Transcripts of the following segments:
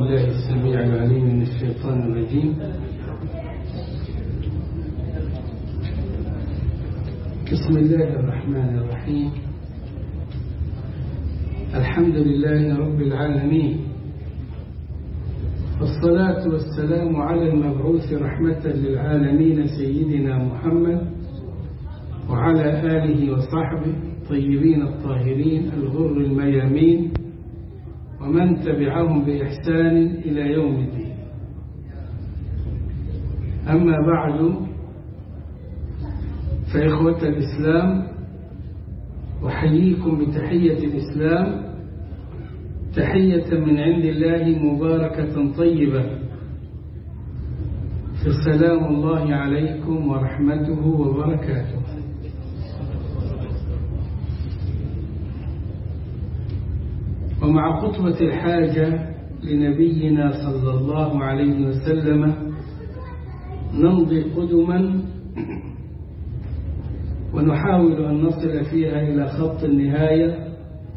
بالله السميع العليم من الشيطان الرجيم بسم الله الرحمن الرحيم الحمد لله رب العالمين والصلاة والسلام على المبعوث رحمة للعالمين سيدنا محمد وعلى آله وصحبه طيبين الطاهرين الغر الميامين ومن تبعهم بإحسان إلى يوم الدين أما بعد فإخوة الإسلام أحييكم بتحية الإسلام تحية من عند الله مباركة طيبة فسلام الله عليكم ورحمته وبركاته ومع خطبة الحاجة لنبينا صلى الله عليه وسلم نمضي قدما ونحاول أن نصل فيها إلى خط النهاية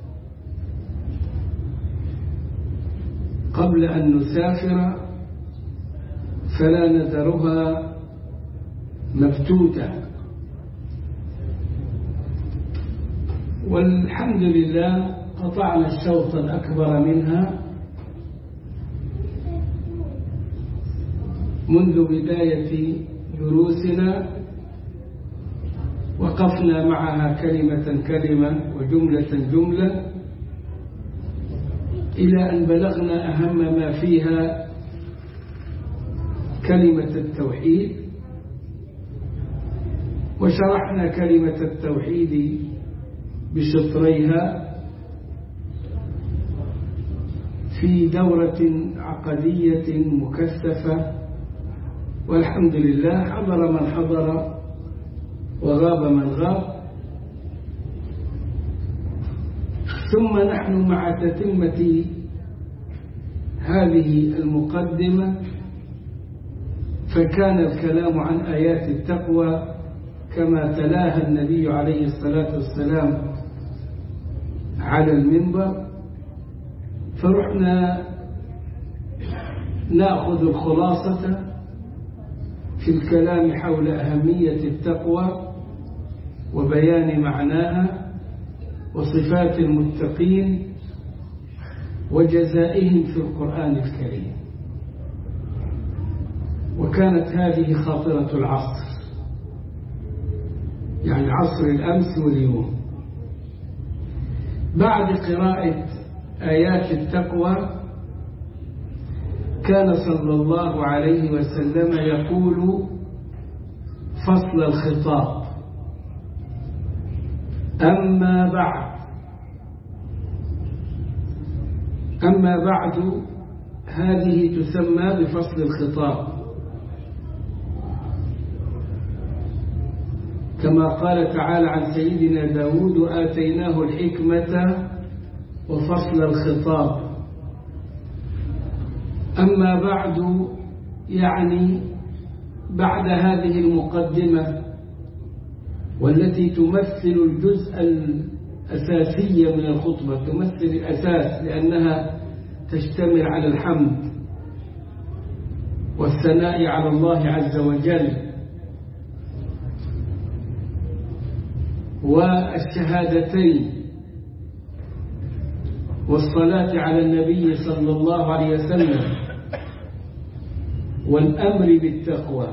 قبل أن نسافر فلا نذرها مفتوتة والحمد لله قطعنا الشوط الأكبر منها منذ بداية دروسنا وقفنا معها كلمة كلمة وجملة جملة إلى أن بلغنا أهم ما فيها كلمة التوحيد وشرحنا كلمة التوحيد بشطريها في دورة عقدية مكثفة والحمد لله حضر من حضر وغاب من غاب ثم نحن مع تتمة هذه المقدمة فكان الكلام عن آيات التقوى كما تلاها النبي عليه الصلاة والسلام على المنبر فرحنا ناخذ الخلاصة في الكلام حول أهمية التقوى وبيان معناها وصفات المتقين وجزائهم في القرآن الكريم وكانت هذه خاطرة العصر يعني عصر الأمس واليوم بعد قراءة آيات التقوى كان صلى الله عليه وسلم يقول فصل الخطاب أما بعد أما بعد هذه تسمى بفصل الخطاب كما قال تعالى عن سيدنا داود آتيناه الحكمة وفصل الخطاب أما بعد يعني بعد هذه المقدمة والتي تمثل الجزء الأساسي من الخطبة تمثل الأساس لأنها تشتمل على الحمد والثناء على الله عز وجل والشهادتين والصلاة على النبي صلى الله عليه وسلم والأمر بالتقوى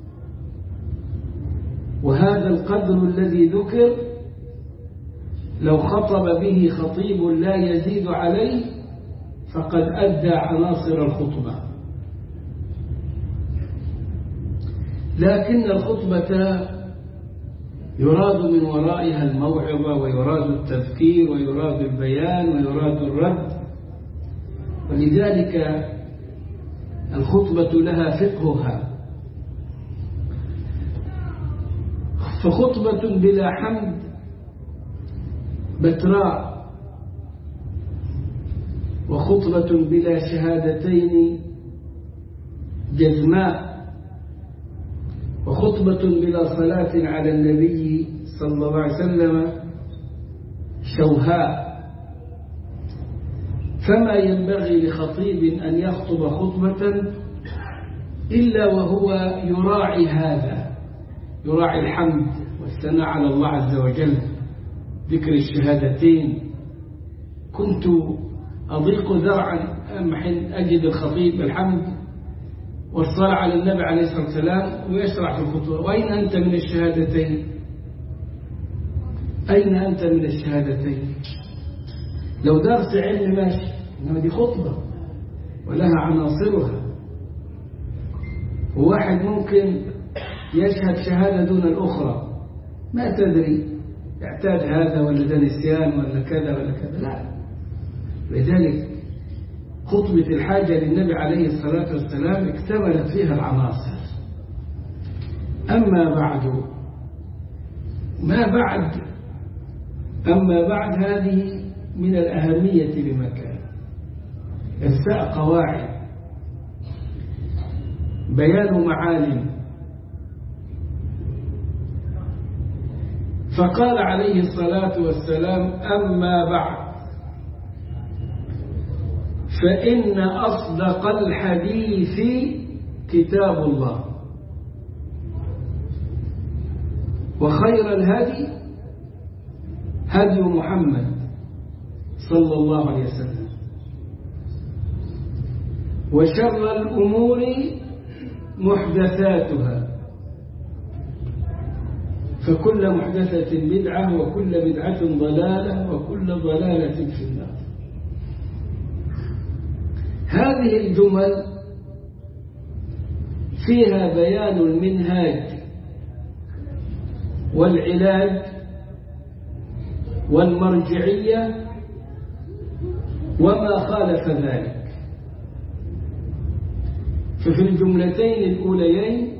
وهذا القدر الذي ذكر لو خطب به خطيب لا يزيد عليه فقد أدى عناصر الخطبة لكن الخطبة يراد من ورائها الموعظة ويراد التذكير ويراد البيان ويراد الرد ولذلك الخطبة لها فقهها فخطبة بلا حمد بتراء وخطبة بلا شهادتين جزماء وخطبة بلا صلاة على النبي صلى الله عليه وسلم شوهاء فما ينبغي لخطيب أن يخطب خطبة إلا وهو يراعي هذا يراعي الحمد والثناء على الله عز وجل ذكر الشهادتين كنت أضيق ذرعا أما حين أجد الخطيب الحمد والصلاة على النبي عليه الصلاة والسلام ويشرع في الخطوة وأين أنت من الشهادتين أين أنت من الشهادتين لو درس علم ماشي إنما دي خطبة ولها عناصرها وواحد ممكن يشهد شهادة دون الأخرى ما تدري اعتاد هذا ولا ده نسيان ولا كذا ولا كذا لا لذلك خطبة الحاجة للنبي عليه الصلاة والسلام اكتملت فيها العناصر أما بعد ما بعد أما بعد هذه من الأهمية بمكان إرساء قواعد بيان معالم فقال عليه الصلاة والسلام أما بعد فإن أصدق الحديث كتاب الله وخير الهدي هدي محمد صلى الله عليه وسلم وشر الأمور محدثاتها فكل محدثة بدعة وكل بدعة ضلالة وكل ضلالة في النار هذه الجمل فيها بيان المنهاج والعلاج والمرجعية وما خالف ذلك ففي الجملتين الأوليين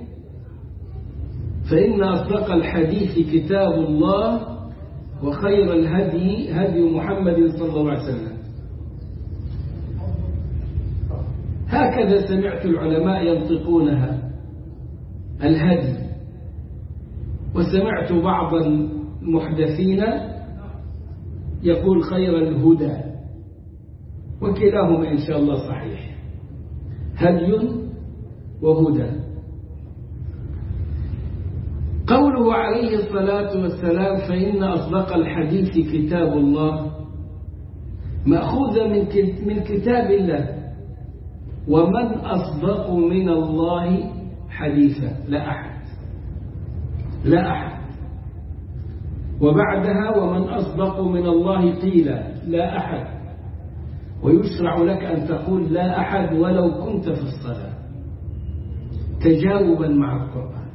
فإن أصدق الحديث كتاب الله وخير الهدي هدي محمد صلى الله عليه وسلم هكذا سمعت العلماء ينطقونها الهدي وسمعت بعض المحدثين يقول خير الهدى وكلاهما إن شاء الله صحيح هدي وهدى قوله عليه الصلاة والسلام فإن أصدق الحديث كتاب الله مأخوذة من من كتاب الله ومن أصدق من الله حديثا لا أحد لا أحد وبعدها ومن أصدق من الله قيلا لا أحد ويشرع لك أن تقول لا أحد ولو كنت في الصلاة تجاوبا مع القرآن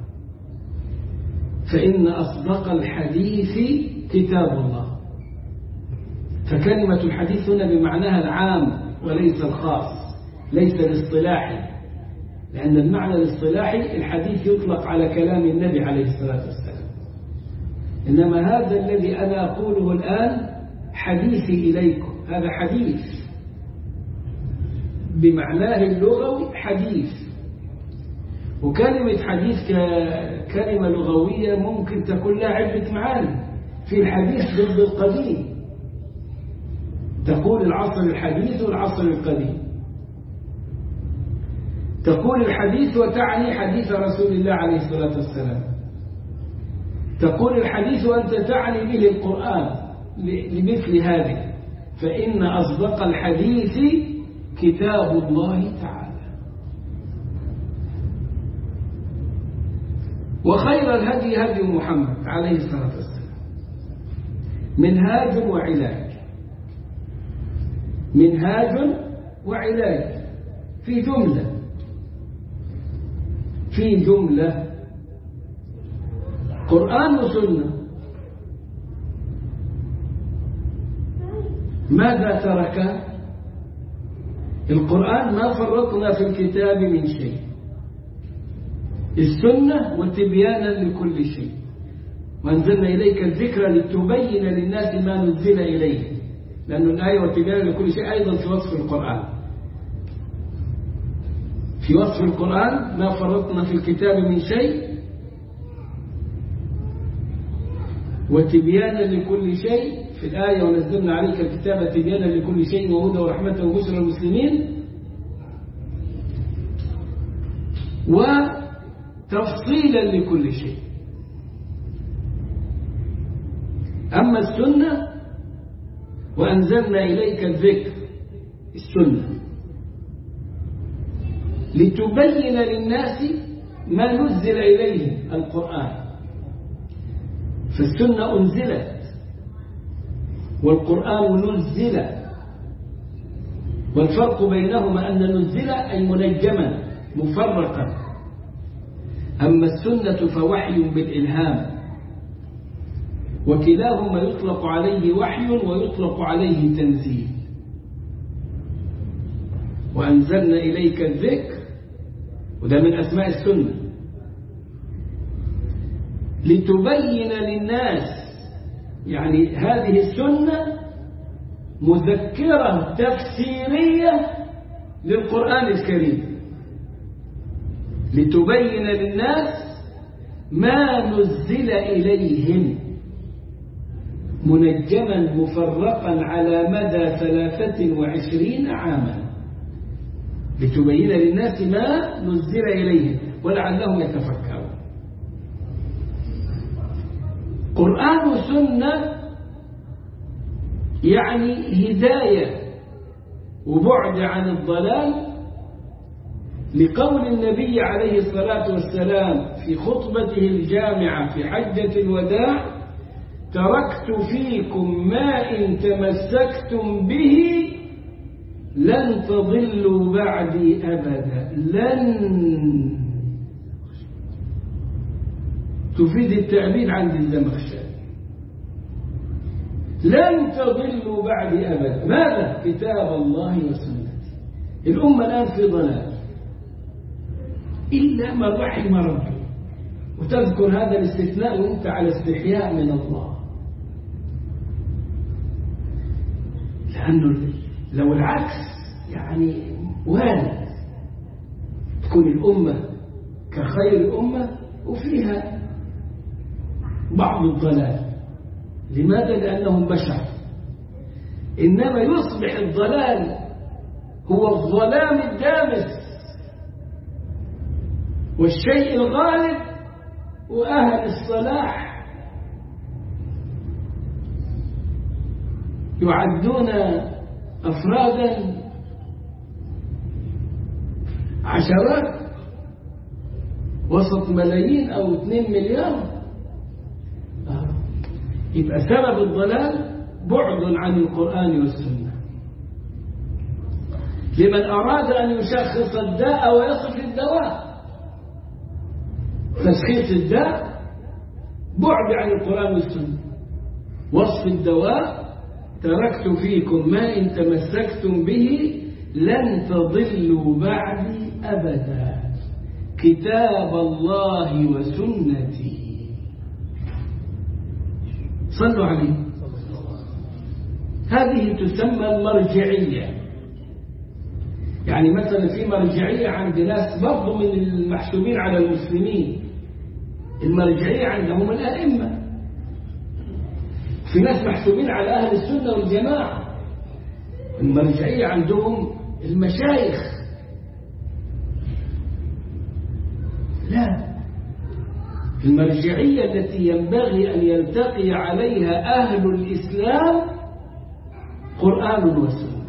فإن أصدق الحديث كتاب الله فكلمة الحديث هنا بمعناها العام وليس الخاص ليس الاصطلاحي لأن المعنى الاصطلاحي الحديث يطلق على كلام النبي عليه الصلاة والسلام إنما هذا الذي أنا أقوله الآن حديثي إليكم هذا حديث بمعناه اللغوي حديث وكلمة حديث ككلمة لغوية ممكن تكون لها عدة معاني في الحديث ضد القديم تقول العصر الحديث والعصر القديم تقول الحديث وتعني حديث رسول الله عليه الصلاة والسلام تقول الحديث وأنت تعني به القرآن لمثل هذه فإن أصدق الحديث كتاب الله تعالى وخير الهدي هدي محمد عليه الصلاة والسلام منهاج وعلاج منهاج وعلاج في جملة في جملة قرآن وسنة ماذا ترك القرآن ما فرطنا في الكتاب من شيء السنة وتبيانا لكل شيء وأنزلنا إليك الذكر لتبين للناس ما نزل إليه لأن الآية وتبيانا لكل شيء أيضا في وصف القرآن في وصف القرآن ما فرطنا في الكتاب من شيء وتبيانا لكل شيء في الآية ونزلنا عليك الكتاب تبيانا لكل شيء وهدى ورحمة وبشرى المسلمين وتفصيلا لكل شيء أما السنة وأنزلنا إليك الذكر السنة لتبين للناس ما نزل إليهم القرآن فالسنة أنزلت والقرآن نزل والفرق بينهما أن نزل أي منجما مفرقا أما السنة فوحي بالإلهام وكلاهما يطلق عليه وحي ويطلق عليه تنزيل وأنزلنا إليك الذكر وده من أسماء السنة لتبين للناس يعني هذه السنة مذكرة تفسيرية للقرآن الكريم لتبين للناس ما نزل إليهم منجما مفرقا على مدى ثلاثة وعشرين عاما لتبين للناس ما نزل إليهم ولعلهم يتفكرون قرآن وسنة يعني هداية وبعد عن الضلال لقول النبي عليه الصلاة والسلام في خطبته الجامعة في حجة الوداع تركت فيكم ما إن تمسكتم به لن تضلوا بعدي أبدا لن تفيد التأبيد عند الزمخشري لن تضلوا بعدي أبدا ماذا؟ كتاب الله وسنتي الأمة الآن في ضلال إلا من رحم ربي وتذكر هذا الاستثناء وانت على استحياء من الله لأنه لو العكس يعني وارد تكون الأمة كخير الأمة وفيها بعض الضلال لماذا؟ لأنهم بشر إنما يصبح الضلال هو الظلام الدامس والشيء الغالب وأهل الصلاح يعدون أفرادا عشرات وسط ملايين أو اثنين مليار يبقى سبب الضلال بعد عن القرآن والسنة لمن أراد أن يشخص الداء ويصف الدواء تشخيص الداء بعد عن القرآن والسنة وصف الدواء تركت فيكم ما إن تمسكتم به لن تضلوا بعدي أبدا كتاب الله وسنتي صلوا عليه هذه تسمى المرجعية يعني مثلا في مرجعية عند ناس برضو من المحسوبين على المسلمين المرجعية عندهم الأئمة في ناس محسوبين على أهل السنة والجماعة المرجعية عندهم المشايخ لا المرجعية التي ينبغي أن يلتقي عليها أهل الإسلام قرآن وسنة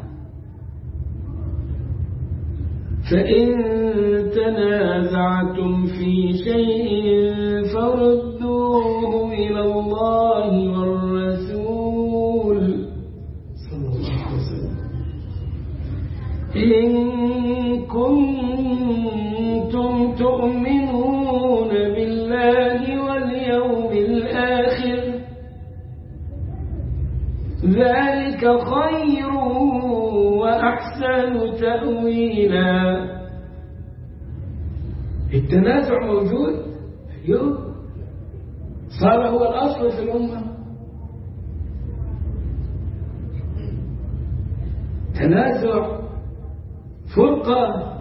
فإن تنازعتم في شيء فردوه إلى الله والرسول صلى الله عليه وسلم إن كنتم تؤمنون بالله واليوم الآخر ذلك خير وأحسن تأويلا التنازع موجود يوم صار هو الأصل في الأمة تنازع فرقة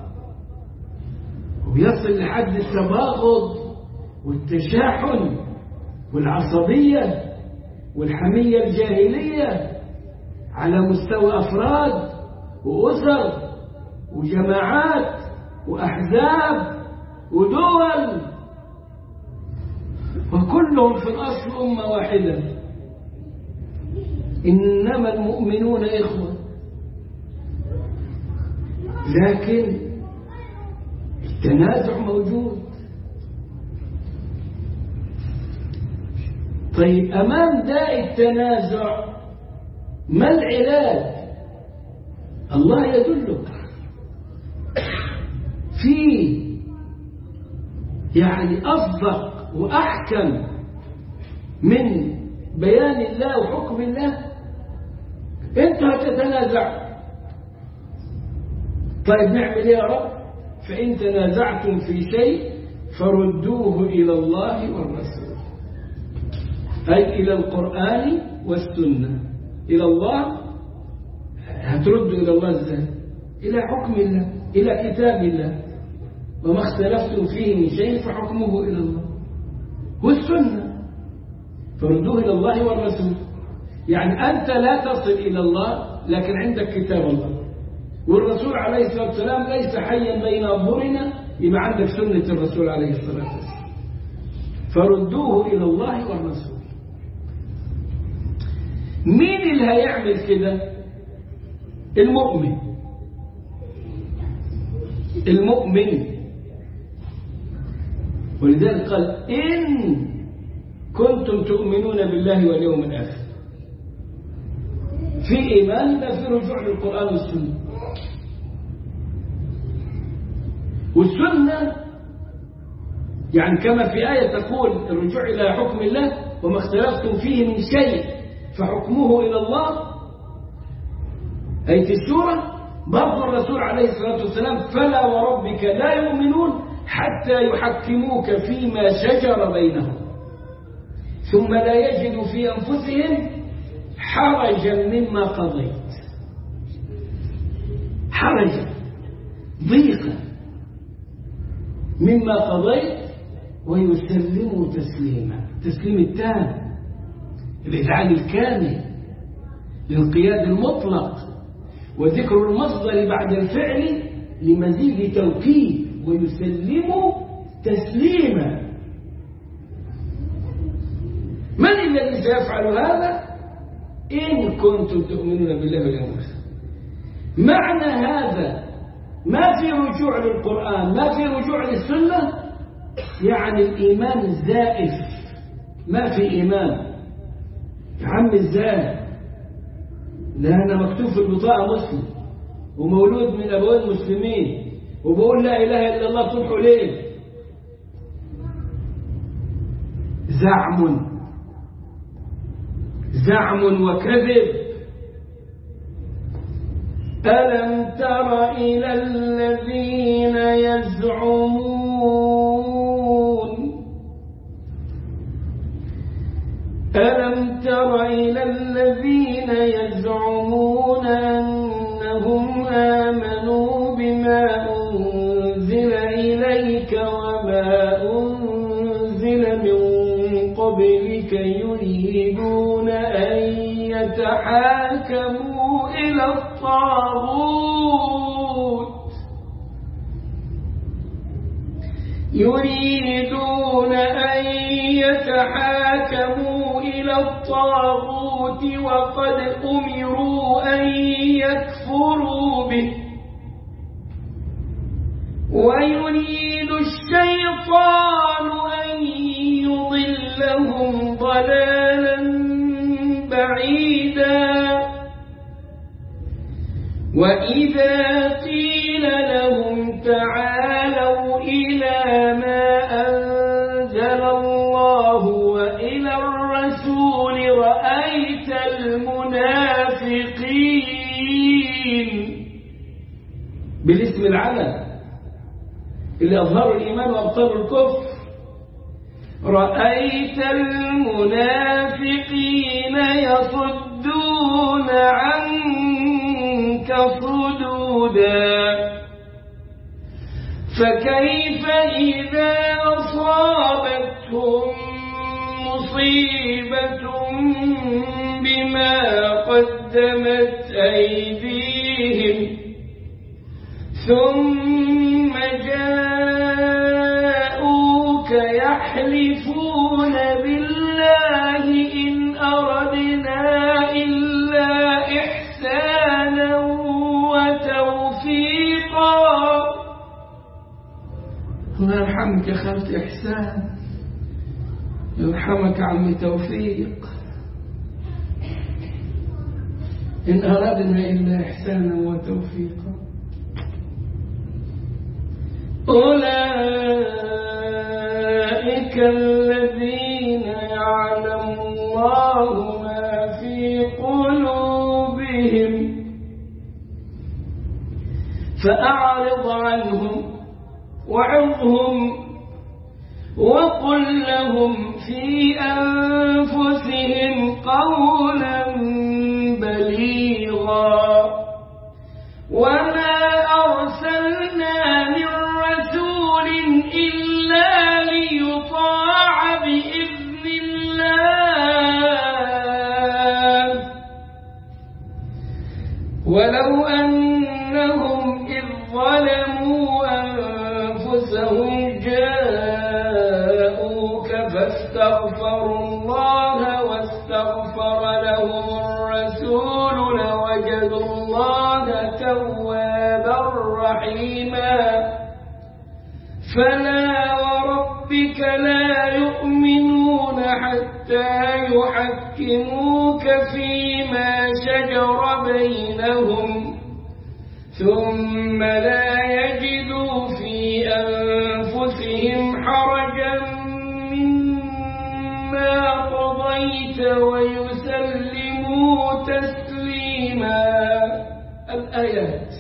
وبيصل لحد التباغض والتشاحن والعصبية والحمية الجاهلية على مستوى أفراد وأسر وجماعات وأحزاب ودول وكلهم في الأصل أمة واحدة إنما المؤمنون إخوة لكن التنازع موجود طيب أمام داء التنازع ما العلاج الله يدلك في يعني أصدق وأحكم من بيان الله وحكم الله أنت هتتنازع طيب نعمل ايه يا رب فإن تنازعتم في شيء فردوه إلى الله والرسول أي إلى القرآن والسنة إلى الله هتردوا إلى الله ازاي إلى حكم الله إلى كتاب الله وما اختلفتم فيه من شيء فحكمه إلى الله والسنة فردوه إلى الله والرسول يعني أنت لا تصل إلى الله لكن عندك كتاب الله والرسول عليه الصلاة والسلام ليس حيا بين أظهرنا يبقى عندك سنة الرسول عليه الصلاة والسلام فردوه إلى الله والرسول مين اللي هيعمل كده المؤمن المؤمن ولذلك قال إن كنتم تؤمنون بالله واليوم الآخر في إيمان لا في رجوع للقرآن والسنة والسنة يعني كما في آية تقول الرجوع إلى حكم الله وما اختلفتم فيه من شيء فحكمه إلى الله آية السورة برضو الرسول عليه الصلاة والسلام فلا وربك لا يؤمنون حتى يحكموك فيما شجر بينهم ثم لا يجدوا في أنفسهم حرجا مما قضيت حرجا ضيقا مما قضيت ويسلموا تسليما تسليم التام الإذعان الكامل للقياد المطلق وذكر المصدر بعد الفعل لمزيد توكيد ويسلموا تسليما من الذي سيفعل هذا إن كنتم تؤمنون بالله واليوم الآخر معنى هذا ما في رجوع للقرآن ما في رجوع للسنة يعني الإيمان زائف ما في إيمان يا عم ازاي لا أنا مكتوب في البطاقة مسلم ومولود من أبوين مسلمين وبقول لا إله إلا الله صبح وليل زعم زعم وكذب ألم تر إلى الذين يزعمون ألم تر إلى الذين يزعمون أنهم آمنوا بما أنزل إليك وما أنزل من قبلك يريدون أن يتحاكموا إلى الطاغوت يريدون أن يتحاكموا إلى الطاغوت وقد أمروا أن يكفروا به ويريد الشيطان أن يضلهم ضلالا بعيدا وإذا قيل لهم تعالوا إلى ما أنزل الله وإلى الرسول رأيت المنافقين بالاسم العلم اللي أظهروا الإيمان وأبطلوا الكفر رأيت المنافقين يصدون عنك صدودا فكيف إذا أصابتهم مصيبة قدمت أيديهم ثم جاءوك يحلفون بالله إن أردنا إلا إحسانا وتوفيقا الله يرحمك يا خالتي إحسان يرحمك عمي توفيق إن أردنا إلا إحسانا وتوفيقا أولئك الذين يعلم الله ما في قلوبهم فأعرض عنهم وعظهم وقل لهم في أنفسهم قولا بليغا وما أرسلنا من رسول إلا ليطاع بإذن الله ولو أنهم إذ ظلموا أنفسهم جاءوك فاستغفروا الله واستغفر لهم الرسول لوجدوا الله توابا رحيما فلا وربك لا يؤمنون حتى يحكموك فيما شجر بينهم ثم لا يجدوا في أنفسهم حرجا مما قضيت ويسلموا تسليما الآيات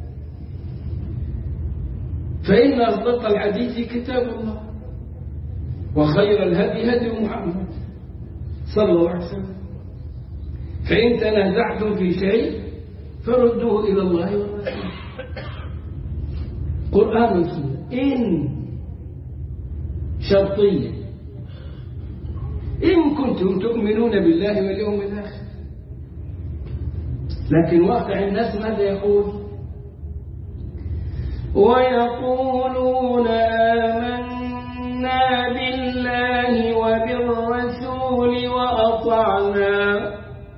فإن أصدق الحديث كتاب الله وخير الهدي هدي محمد صلى الله عليه وسلم فإن تنازعتم في شيء فردوه إلى الله والرسول قرآن وسنة إن شرطية إن كنتم تؤمنون بالله واليوم الآخر لكن واقع الناس ماذا يقول ويقولون آمنا بالله وبالرسول وأطعنا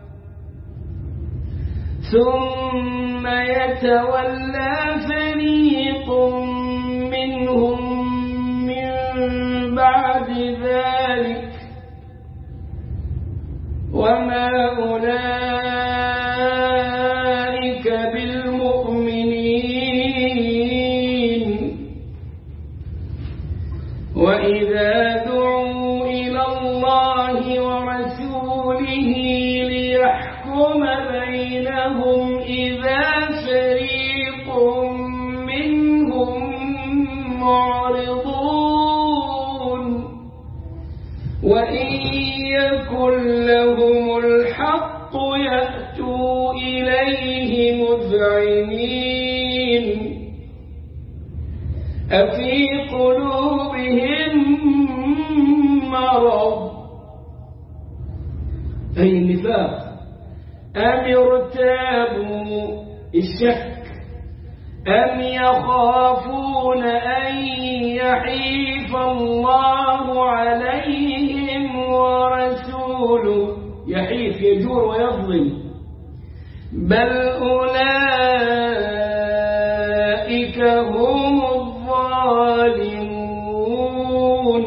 ثم يتولى فريق منهم من بعد ذلك وما أولئك بالمؤمنين وإذا دعوا إلى الله ورسوله ليحكم بينهم إذا فريق منهم معرضون وإن يكن لهم الحق يأتوا إليه مذعنين أفي قلوبهم مرض أي النفاق أم ارتابوا الشك أم يخافون أن يحيف الله عليهم ورسوله يحيف يجور ويظلم بل أولئك هم الظالمون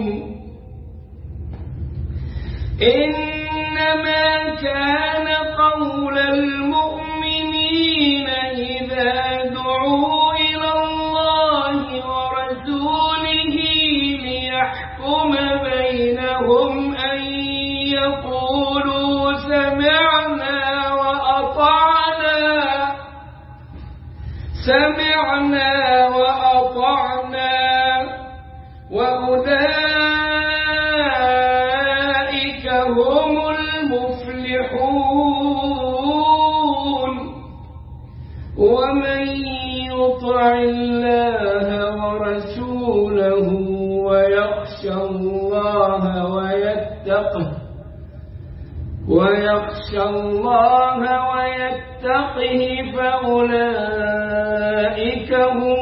إنما كان قول المؤمنين إذا دعوا إلى الله ورسوله ليحكم بينهم أن يقولوا سمعنا وأطعنا سمعنا وأطعنا وأولئك هم المفلحون ومن يطع الله ورسوله ويخشى الله ويتقه ويخشى الله ويتقه فأولئك هم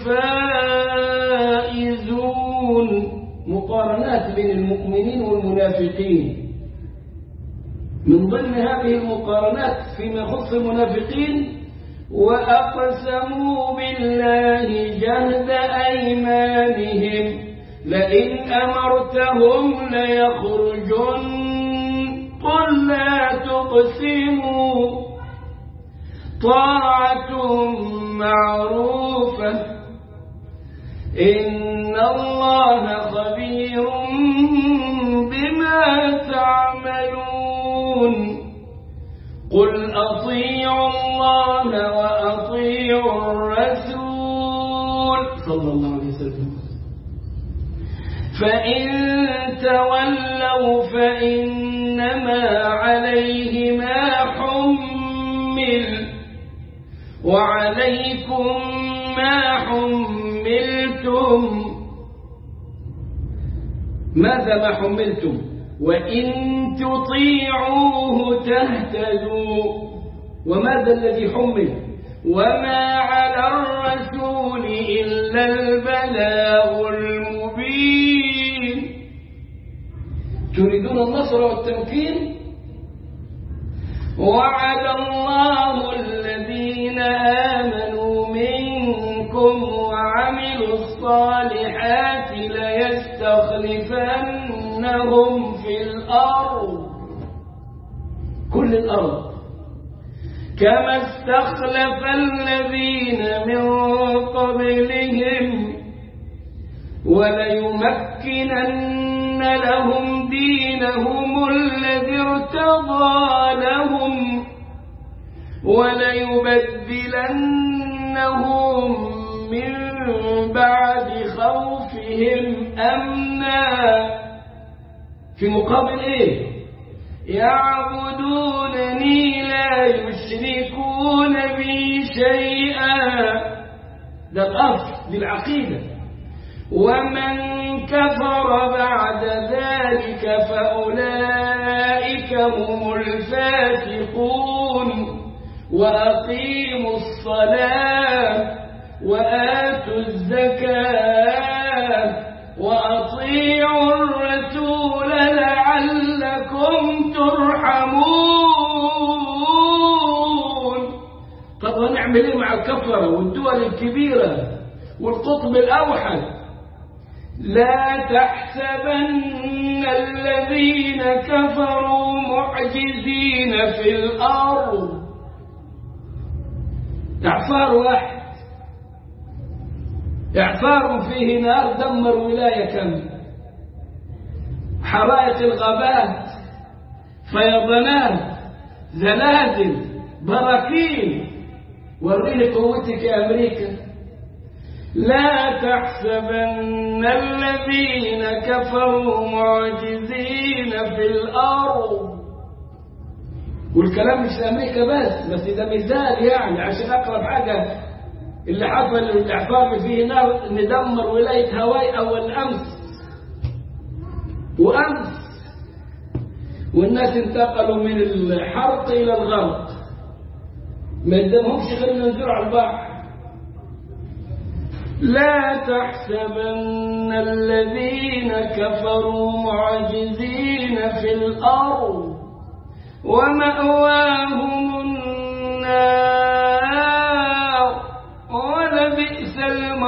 الفائزون مقارنات بين المؤمنين والمنافقين من ضمن هذه المقارنات فيما يخص المنافقين وأقسموا بالله جهد أيمانهم لئن أمرتهم ليخرجن قل لا تقسموا طاعة معروفة إن الله خبير بما تعملون قل أطيعوا الله وأطيعوا الرسول صلى الله عليه وسلم فإن تولوا فإنما عليه ما حمل وعليكم ما حملتم ماذا ما حملتم وإن تطيعوه تهتدوا وماذا الذي حمل وما على الرسول إلا البلاغ المبين تريدون النصر والتمكين وعد الله الذين آمنوا منكم وعملوا الصالحات ليستخلفنهم في الأرض كل الأرض كما استخلف الذين من قبلهم وليمكنن لهم دينهم الذي ارتضى لهم وليبدلنهم من بعد خوفهم أمنا في مقابل ايه يعبدونني لا يشركون بي شيئا ده الأصل للعقيدة ومن كفر بعد ذلك فأولئك هم الفاسقون وأقيموا الصلاة وآتوا الزكاة وأطيعوا الرسول لعلكم ترحمون طب هنعمل ايه مع الكفرة والدول الكبيرة والقطب الأوحد لا تحسبن الذين كفروا معجزين في الأرض إعفار واحد إعفار فيه نار دمر ولاية كاملة حرائق الغابات فيضانات زلازل براكين وريني قوتك يا أمريكا لا تحسبن الذين كفروا معجزين في الأرض والكلام مش لأمريكا بس بس ده مثال يعني عشان أقرب حاجة اللي حصل الإعفار فيه نار ندمر ولاية هواي أول أمس وأمس والناس انتقلوا من الحرق إلى الغرق ما يلزمهمش غير ينزلوا على البحر لا تحسبن الذين كفروا معجزين في الأرض ومأواهم النار ولبئس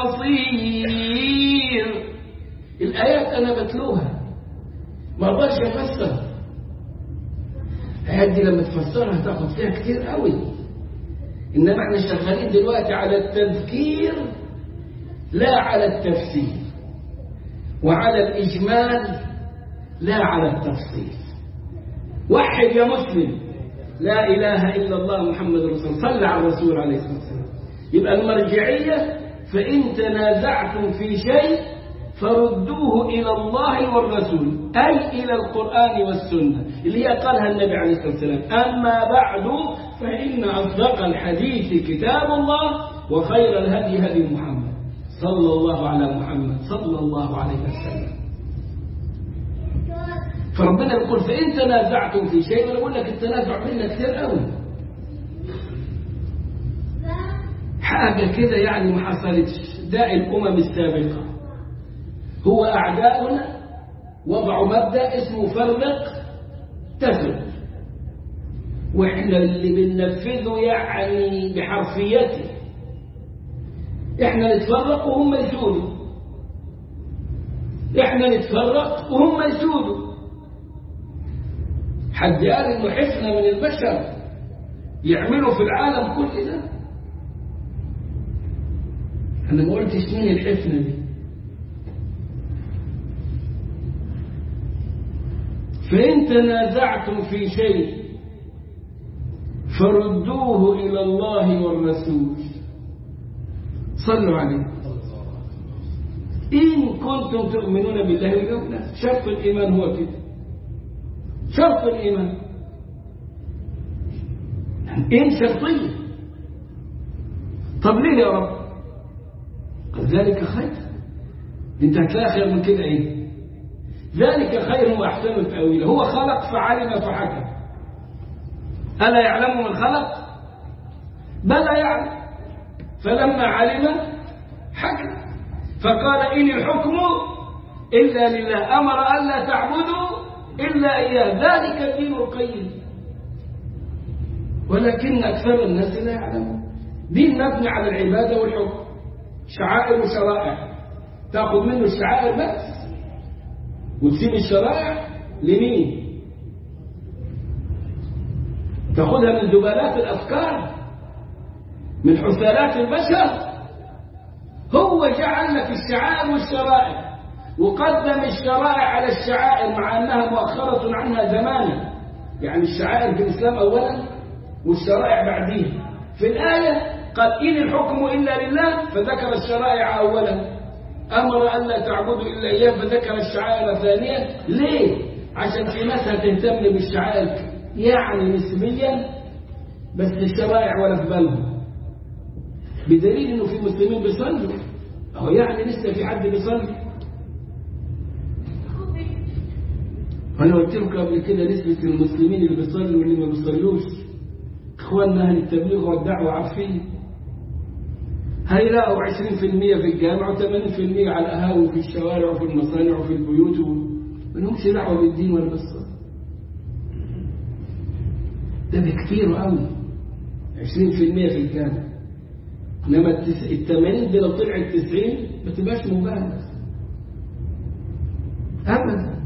المصير الآيات أنا بتلوها ما أقدرش أفسر الآيات دي لما تفسرها تاخد فيها كتير قوي إنما احنا شغالين دلوقتي على التذكير لا على التفسير وعلى الإجمال لا على التفصيل وحد يا مسلم لا إله إلا الله محمد رسول الله صلى على الرسول عليه الصلاة والسلام يبقى المرجعية فإن تنازعتم في شيء فردوه إلى الله والرسول أي إلى القرآن والسنة اللي هي قالها النبي عليه الصلاة والسلام أما بعد فإن أصدق الحديث كتاب الله وخير الهدي هدي محمد صلى الله على محمد صلى الله عليه وسلم فربنا بيقول فإن تنازعتم في شيء وأنا بقول لك التنازع منا كتير قوي حاجة كده يعني ما حصلتش داعي الأمم السابقة هو أعداؤنا وضعوا مبدأ اسمه فرق تفرق وإحنا اللي بننفذه يعني بحرفيته إحنا نتفرق وهم يسودوا إحنا نتفرق وهم يسودوا حد قال إنه حفنة من البشر يعملوا في العالم كل ده أنا ما قلتش مين الحفنة دي فإن تنازعتم في شيء فردوه إلى الله والرسول صلوا عليه إن كنتم تؤمنون بالله واليوم الآخر شرط الإيمان هو كده شرط الإيمان إن شرطية طب ليه يا رب قال ذلك خير انت هتلاقي خير من كده ايه ذلك خير واحسن تاويلا هو خلق فعلم فحكم الا يعلم من خلق بلى يعلم فلما علم حكم فقال ان الحكم الا لله امر الا تعبدوا الا اياه ذلك الدين القيم ولكن اكثر الناس لا يعلمون دين مبني على العباده والحكم شعائر وشرائع تاخذ منه الشعائر بس وتسيب الشرائع لمين تاخذها من زبالات الافكار من حثالات البشر هو جعل لك الشعائر والشرائع وقدم الشرائع على الشعائر مع انها مؤخره عنها زمانا يعني الشعائر في الاسلام اولا والشرائع بعديها في الايه قال إن الحكم إلا لله فذكر الشرائع أولا أمر أن لا تعبدوا إلا إياه فذكر الشعائر ثانيا ليه؟ عشان في ناس هتهتم بالشعائر يعني نسبيا بس الشرائع ولا في بالهم بدليل إنه في مسلمين بيصلوا أهو يعني لسه في حد بيصلي أنا قلت لكم قبل كده نسبة المسلمين اللي بيصلوا واللي ما بيصلوش إخواننا أهل التبليغ والدعوة عارفين هيلاقوا 20% في الجامع و80% على القهاوي وفي الشوارع وفي المصانع وفي البيوت ما لهمش دعوه بالدين ولا بالصلاه. ده بكتير قوي 20% في الجامع انما ال 80 دي لو طلعت 90 ما تبقاش مبالغ ابدا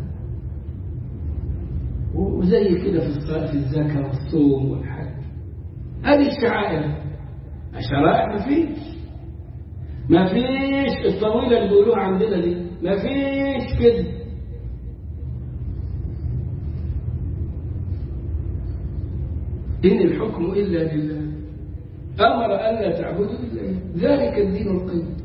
وزي كده في في الزكاه والصوم والحج هذه الشعائر الشرائع ما فيش ما فيش الطويلة اللي بيقولوها عندنا دي ما فيش كده إن الحكم إلا لله أمر أن لا تعبدوا إلا إياه ذلك الدين القيم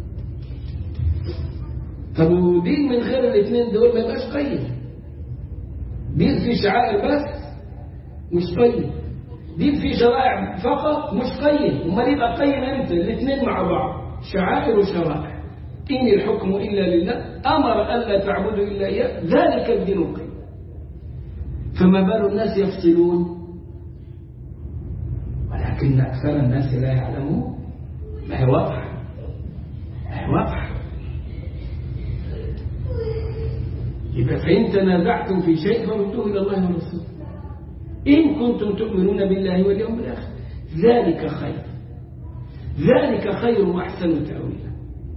طب ودين من غير الاثنين دول ما يبقاش قيم دين في شعائر بس مش قيم دين في شرائع فقط مش قيم امال يبقى قيم امتى الاثنين مع بعض شعائر وشرائع إن الحكم إلا لله أمر ألا تعبدوا إلا إياه ذلك الدين القيم فما بال الناس يفصلون ولكن أكثر الناس لا يعلمون ما هي واضحة ما هي واضحة يبقى فإن تنازعتم في شيء فردوه إلى الله ورسوله إن كنتم تؤمنون بالله واليوم الآخر ذلك خير ذلك خير وأحسن تأويلا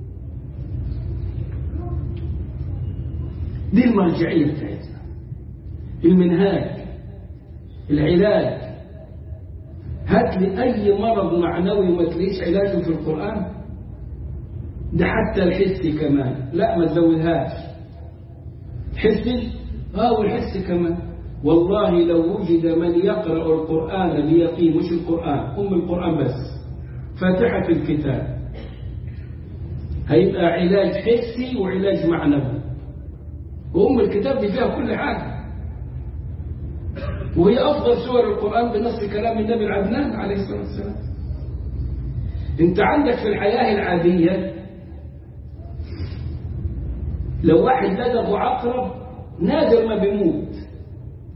دي المرجعية بتاعتنا المنهاج العلاج هات لي أي مرض معنوي ما تلاقيش علاجه في القرآن ده حتى الحسي كمان لا ما تزودهاش حسي اه والحس كمان والله لو وجد من يقرأ القرآن بيقين مش القرآن أم القرآن بس فاتحة الكتاب هيبقى علاج حسي وعلاج معنوي وأم الكتاب دي فيها كل حاجة وهي أفضل سور القرآن بنص كلام النبي العدنان عليه الصلاة والسلام أنت عندك في الحياة العادية لو واحد لدغه عقرب نادر ما بيموت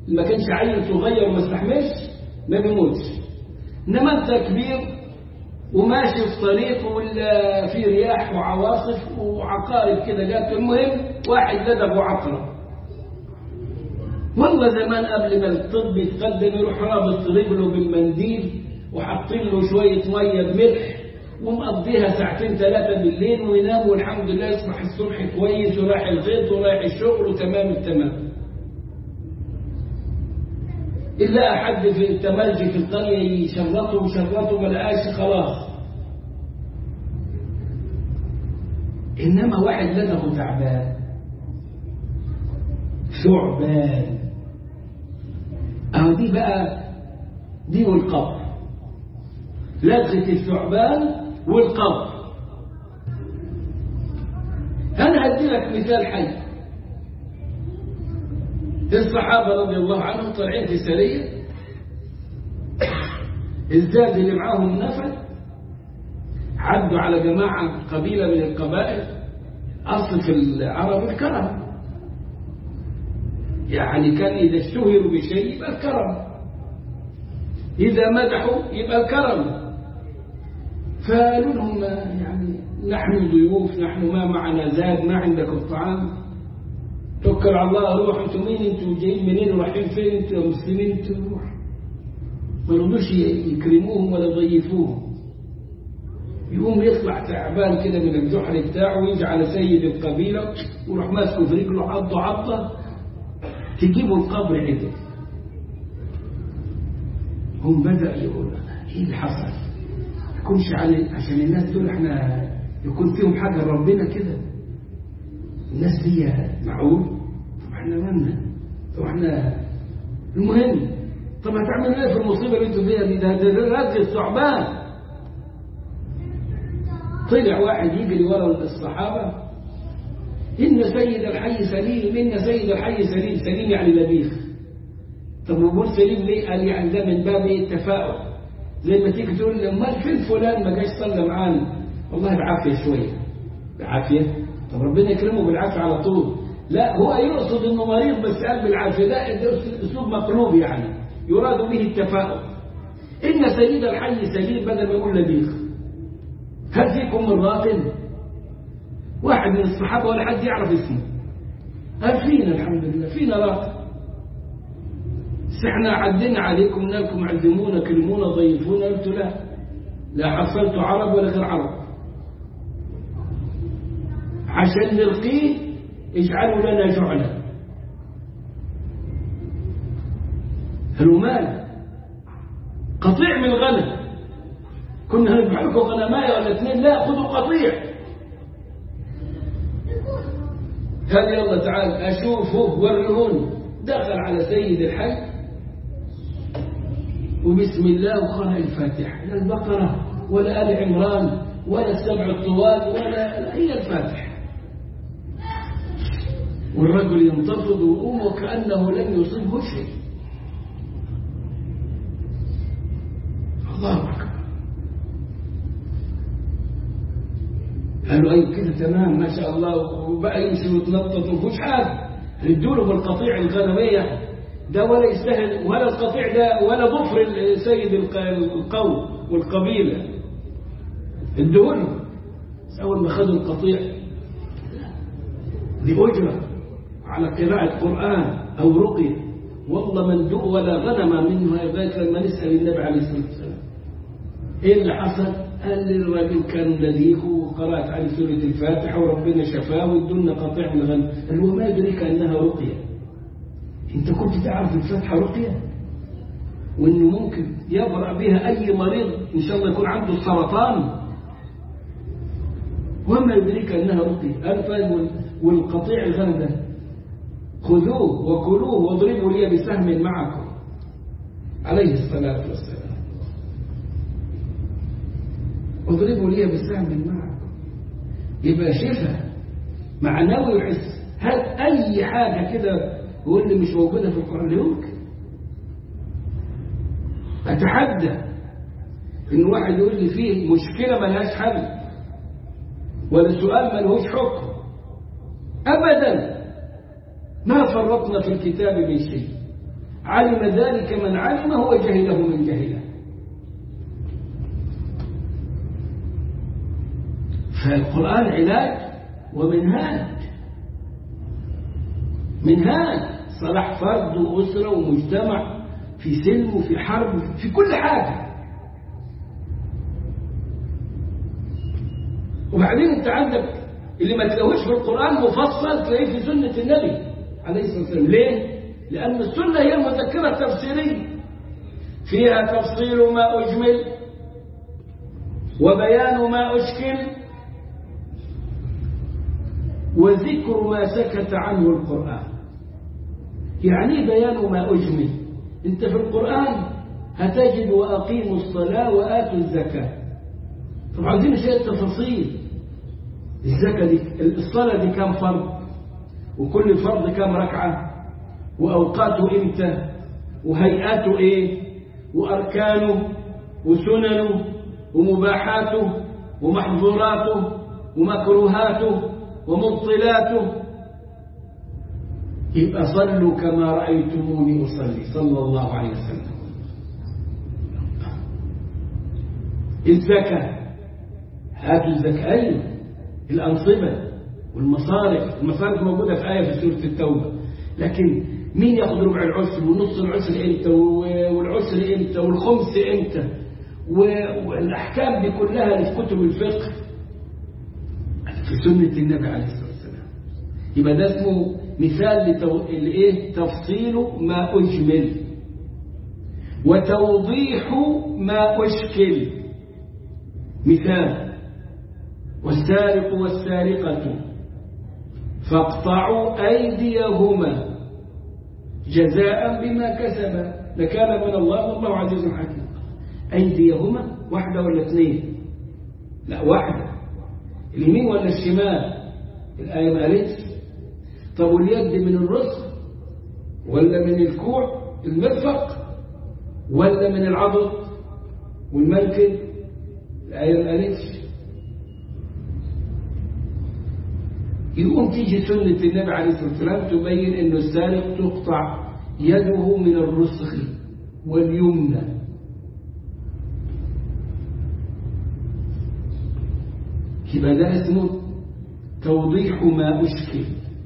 ما كانش عيل صغير وما استحملش ما بيموتش انما انت كبير وماشي في طريق ولا في رياح وعواصف وعقارب كده جات المهم واحد لدغ عقرب والله زمان قبل ما الطب يتقدم يروح رابط رجله بالمنديل وحاطين له شويه ميه بملح ومقضيها ساعتين ثلاثه بالليل وينام والحمد لله يصبح الصبح كويس ورايح الغيط ورايح الشغل وتمام التمام إلا أحد في التمرج في القرية يشرطه وشرطه ما لقاش خلاص إنما واحد لدغه تعبان ثعبان أهو دي بقى دي والقبر لدغة الثعبان والقبر أنا هدي لك مثال حي الصحابة رضي الله عنهم طالعين في سرية الزاد اللي معاهم نفد عدوا على جماعة قبيلة من القبائل أصل في العرب الكرم يعني كان إذا اشتهروا بشيء يبقى الكرم إذا مدحوا يبقى الكرم فقالوا لهم يعني نحن ضيوف نحن ما معنا زاد ما عندكم طعام توكل على الله روح انتوا مين انتوا جايين منين ورايحين فين انتوا مسلمين انتوا روح ما رضوش يكرموهم ولا يضيفوهم يقوم يطلع تعبان كده من الجحر بتاعه ويجي على سيد القبيله ويروح ماسكه في رجله عضه عضه تجيبوا القبر عدل هم بدأ يقول ايه اللي حصل؟ يكونش علي عشان الناس دول احنا يكون فيهم حاجه ربنا كده الناس دي معقول طب احنا مالنا طب احنا المهم طب هتعملوا ايه في المصيبه اللي انتوا فيها دي ده ده رد الثعبان طلع واحد يجري ورا الصحابه ان سيد الحي سليم ان سيد الحي سليم سليم يعني لبيخ طب وبقول سليم ليه قال يعني ده من باب ايه التفاؤل زي ما تيجي تقول لي امال فين فلان ما جاش صلى معانا والله بعافيه شويه بعافيه طب ربنا يكرمه بالعافيه على طول لا هو يقصد انه مريض بس قال بالعافيه ده اسلوب مقلوب يعني يراد به التفاؤل ان سيد الحي سليم بدل ما يقول لبيخ هل فيكم من راقد واحد من الصحابه ولا حد يعرف اسمه قال فينا الحمد لله فينا راقد بس احنا عدينا عليكم انكم عزمونا كلمونا ضيفونا قلت لا لا حصلت عرب ولا غير عرب عشان نلقيه اجعلوا لنا جعلا قالوا مال قطيع من الغنم كنا هنذبح لكم غنمايه ولا اثنين لا خذوا قطيع قال يلا تعال اشوفه ورهوني دخل على سيد الحي وبسم الله وقرأ الفاتحة لا البقرة ولا آل عمران ولا السبع الطوال ولا هي الفاتحة والرجل ينتفض ويقوم وكأنه لم يصبه شيء الله أكبر قالوا أي كده تمام ما شاء الله وبقى يمشي ويتنطط ومفيش حاجة ادوا له بالقطيع الغنمية ده ولا يستاهل ولا القطيع ده ولا ظفر سيد القوم والقبيلة ادوله أول ما خدوا القطيع دي أجرة على قراءة قرآن أو رقية والله من دؤ ولا غنم منه يبقى لما نسأل النبي عليه الصلاة والسلام إيه اللي حصل؟ قال لي الراجل كان لديك وقرأت عليه سورة الفاتحة وربنا شفاه وادونا قطيع من الغنم قال له ما يدريك أنها رقية أنت كنت تعرف الفاتحة رقية وإنه ممكن يبرأ بها أي مريض إن شاء الله يكون عنده سرطان وما يدريك أنها رقية قال فاهم والقطيع الغنم ده خذوه وكلوه واضربوا لي بسهم معكم عليه الصلاة والسلام اضربوا لي بسهم معكم يبقى شفاء معنوي يحس هل أي حاجة كده هو اللي مش موجودة في القرآن يمكن أتحدى إن واحد يقول لي فيه مشكلة ملهاش حل ولا سؤال ملهوش حكم أبدا ما فرطنا في الكتاب من شيء علم ذلك من علمه وجهله من جهله فالقرآن علاج ومنهاج منهاج صلاح فرد وأسرة ومجتمع في سلم وفي حرب في كل حاجة وبعدين انت عندك اللي ما تلاقوش في القرآن مفصل تلاقيه في سنة النبي عليه الصلاة والسلام ليه؟ لأن السنة هي المذكرة التفسيرية فيها تفصيل ما أجمل وبيان ما أشكل وذكر ما سكت عنه القرآن يعني بيان ما أجمل أنت في القرآن هتجد وأقيموا الصلاة وآتوا الزكاة طبعا عايزين شيء التفاصيل الزكاة دي الصلاة دي كام فرض وكل فرض كام ركعة وأوقاته إمتى وهيئاته إيه وأركانه وسننه ومباحاته ومحظوراته ومكروهاته ومبطلاته يبقى صلوا كما رأيتموني أصلي صلى الله عليه وسلم الزكاة هاتوا الزكاة أيوة الأنصبة والمصارف المصارف موجودة في آية في سورة التوبة لكن مين ياخذ ربع العشر ونص العشر امتى والعشر امتى والخمس امتى والاحكام دي كلها اللي في كتب الفقه في سنه النبي عليه الصلاه والسلام يبقى ده اسمه مثال لتو... لايه تفصيل ما اجمل وتوضيح ما اشكل مثال والسارق والسارقه فاقطعوا ايديهما جزاء بما كسبا لكان من الله والله عزيز حكيم أيديهما واحدة ولا اثنين لا واحدة اليمين ولا الشمال الآية ما قالتش طب واليد من الرزق ولا من الكوع المرفق ولا من العضد والمنكب الآية ما قالتش يقوم تيجي سنة النبي عليه الصلاة والسلام تبين أن السارق تقطع يده من الرسخ واليمنى يبقى ده اسمه توضيح ما أشكل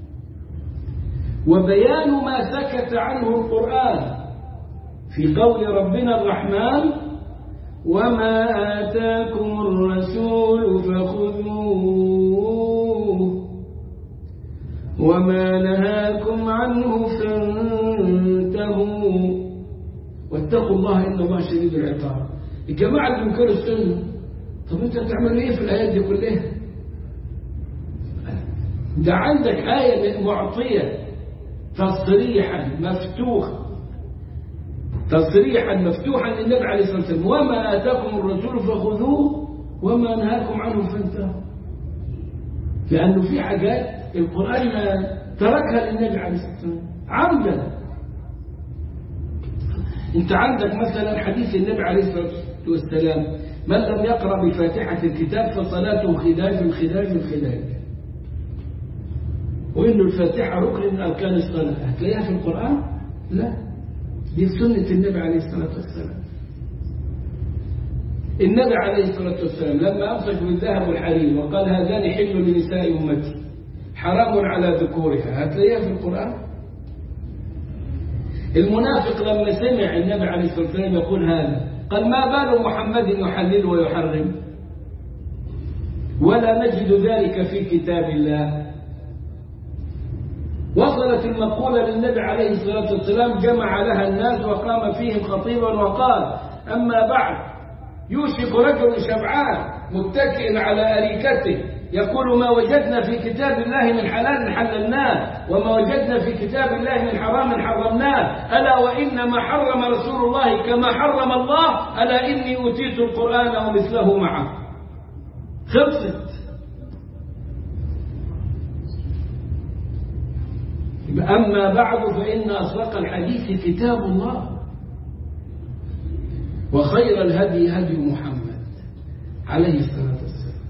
وبيان ما سكت عنه القرآن في قول ربنا الرحمن وما آتاكم الرسول فخذوه وما نهاكم عنه فانتهوا واتقوا الله إن الله شديد العقاب الجماعة اللي بينكروا السنة طب انت بتعمل ايه في الآيات دي كلها ده عندك آية معطية تصريحا مفتوحا تصريحا مفتوحا للنبي عليه الصلاة والسلام وما آتاكم الرسول فخذوه وما نهاكم عنه فانتهوا لأنه في حاجات القرآن ما تركها للنبي عليه الصلاة والسلام عمدا انت عندك مثلا حديث النبي عليه الصلاة والسلام من لم يقرأ بفاتحة الكتاب فصلاته خداج خداج خداج وإن الفاتحة ركن من أركان الصلاة هتلاقيها في القرآن؟ لا دي سنة النبي عليه الصلاة والسلام النبي عليه الصلاة والسلام لما أمسك بالذهب والحرير وقال هذان حل لنساء أمتي حرام على ذكورها هتلاقيها في القرآن المنافق لما سمع النبي عليه الصلاة والسلام يقول هذا قال ما بال محمد يحلل ويحرم ولا نجد ذلك في كتاب الله وصلت المقولة للنبي عليه الصلاة والسلام جمع لها الناس وقام فيهم خطيبا وقال أما بعد يوشك رجل شبعان متكئ على أريكته يقول ما وجدنا في كتاب الله من حلال حللناه وما وجدنا في كتاب الله من حرام حرمناه ألا وإنما حرم رسول الله كما حرم الله ألا إني أوتيت القرآن ومثله معه خلصت أما بعد فإن أصدق الحديث كتاب الله وخير الهدي هدي محمد عليه الصلاة والسلام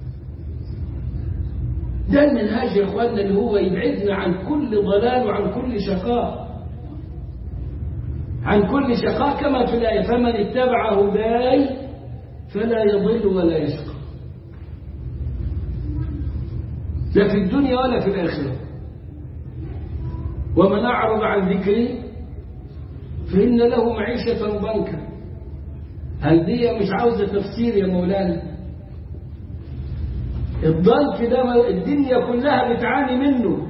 ده المنهاج يا اخواننا اللي هو يبعدنا عن كل ضلال وعن كل شقاء عن كل شقاء كما في الآية فمن اتبع هداي فلا يضل ولا يشقى لا في الدنيا ولا في الآخرة ومن أعرض عن ذكري فإن له معيشة ضنكا هل دي مش عاوزة تفسير يا مولانا الضنك ده الدنيا كلها بتعاني منه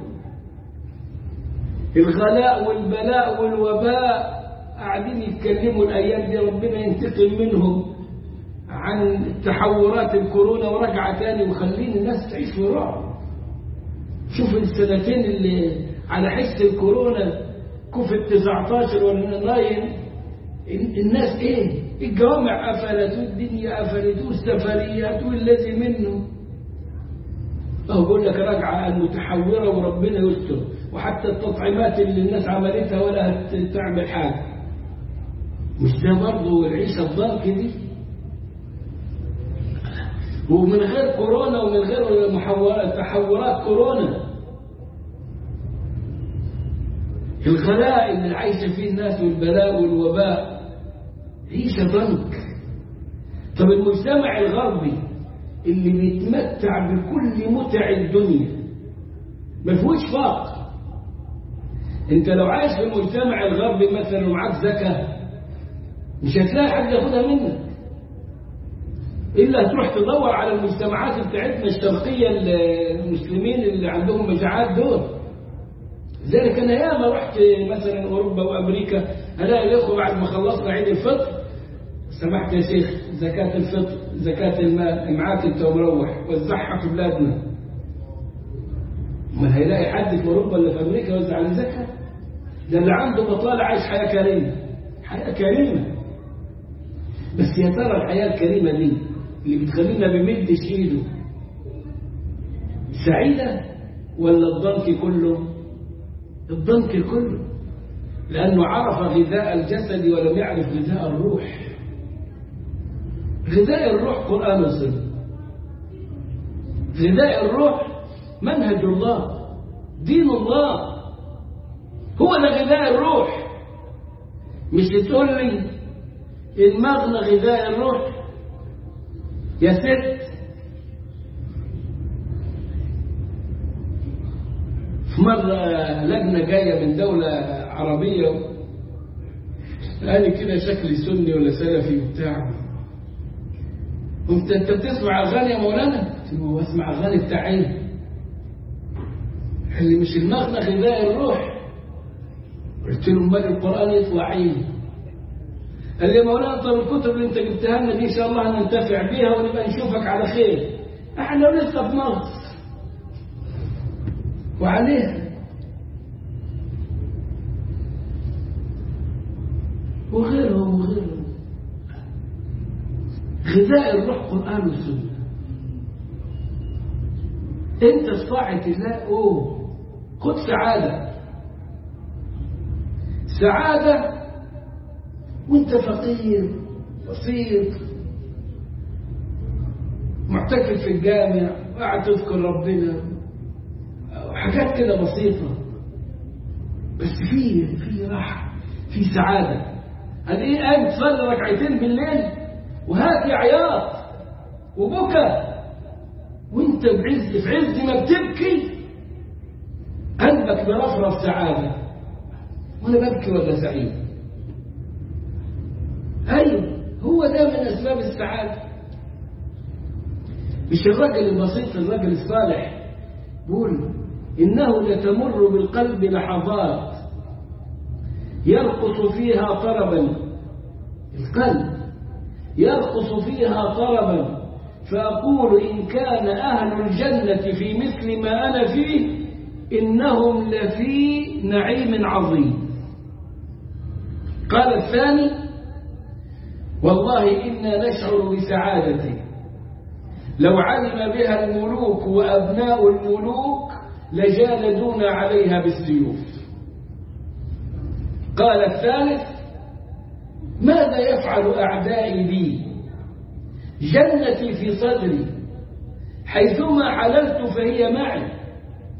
الغلاء والبلاء والوباء قاعدين يتكلموا الأيام دي ربنا ينتقم منهم عن تحورات الكورونا ورجع تاني وخلين الناس تعيش في رعب شوف السنتين اللي على حس الكورونا كوفيد 19 ولا 9 الناس ايه الجوامع قفلت والدنيا قفلت والسفريات والذي منه اهو بقول لك راجعه متحوره وربنا يستر وحتى التطعيمات اللي الناس عملتها ولا تعمل حاجه مش ده برضه العيشه الضنك دي ومن غير كورونا ومن غير محورات تحورات كورونا الغلاء اللي عايشه فيه الناس والبلاء والوباء عيشه ضنك طب المجتمع الغربي اللي بيتمتع بكل متع الدنيا ما فيهوش فقر انت لو عايش في المجتمع الغربي مثلا ومعاك زكاه مش هتلاقي حد ياخدها منك الا هتروح تدور على المجتمعات بتاعتنا الشرقيه المسلمين اللي عندهم مجاعات دول لذلك انا ياما رحت مثلا اوروبا وامريكا الاقي الاخوه بعد ما خلصنا عيد الفطر سمحت يا شيخ زكاه الفطر زكاه المال معاك انت ومروح وزعها في بلادنا ما هيلاقي حد في اوروبا ولا في امريكا يوزع على زكاه ده اللي عنده بطاله عايش حياه كريمه حياه كريمه بس يا ترى الحياه الكريمه دي اللي بتخلينا بمدش ايده سعيده ولا الضنك كله الضنك كله لأنه عرف غذاء الجسد ولم يعرف غذاء الروح غذاء الروح قرآن وسنة غذاء الروح منهج الله دين الله هو ده غذاء الروح مش تقول لي المغنى غذاء الروح يا ست في مرة لجنة جاية من دولة عربية قال كده شكلي سني ولا سلفي وبتاع قلت انت بتسمع اغاني يا مولانا؟ قلت له بسمع اغاني بتاع ايه؟ قال لي مش المغنى غذاء الروح قلت له امال القران يطلع ايه؟ قال لي يا مولانا طب الكتب اللي انت جبتها لنا دي ان شاء الله هننتفع بيها ونبقى نشوفك على خير احنا لسه في مصر وعليها وغيرهم وغيرهم غذاء الروح قرآن وسنة انت في طاعة الله اوه خد سعادة سعادة وانت فقير بسيط معتكف في الجامع وقاعد تذكر ربنا حاجات كده بسيطة بس في في راحة في سعادة قال ايه قاعد تصلي ركعتين بالليل وهات عياط وبكى وانت بعز في عز ما بتبكي قلبك برفرف سعادة وانا ببكي ولا سعيد ايوه هو ده من اسباب السعادة مش الرجل البسيط الرجل الصالح بيقول إنه لتمر بالقلب لحظات يرقص فيها طربا القلب يرقص فيها طربا فأقول إن كان أهل الجنة في مثل ما أنا فيه إنهم لفي نعيم عظيم قال الثاني والله إنا نشعر بسعادة لو علم بها الملوك وأبناء الملوك لجالدونا عليها بالسيوف قال الثالث ماذا يفعل أعدائي بي جنتي في صدري حيثما حللت فهي معي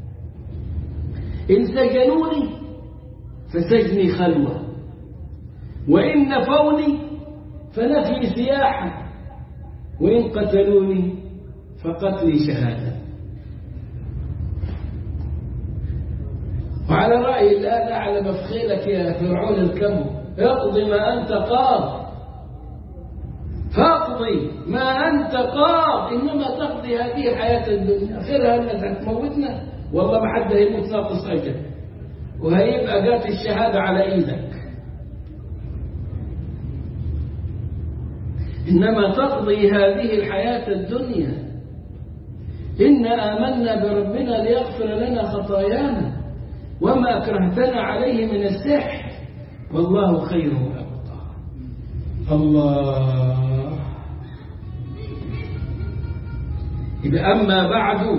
إن سجنوني فسجني خلوة وإن نفوني فنفي سياحة وإن قتلوني فقتلي شهادة وعلى رأي الآن أعلم بخيلك يا فرعون الكم اقضي ما أنت قاض فاقضي ما أنت قاض إنما تقضي هذه الحياة الدنيا آخرها أنك هتموتنا والله ما حد هيموت ناقص أجل وهيبقى جات الشهادة على إيدك إنما تقضي هذه الحياة الدنيا إنا آمنا بربنا ليغفر لنا خطايانا وما أكرهتنا عليه من السحر والله خير وأبقى الله إذا أما بعد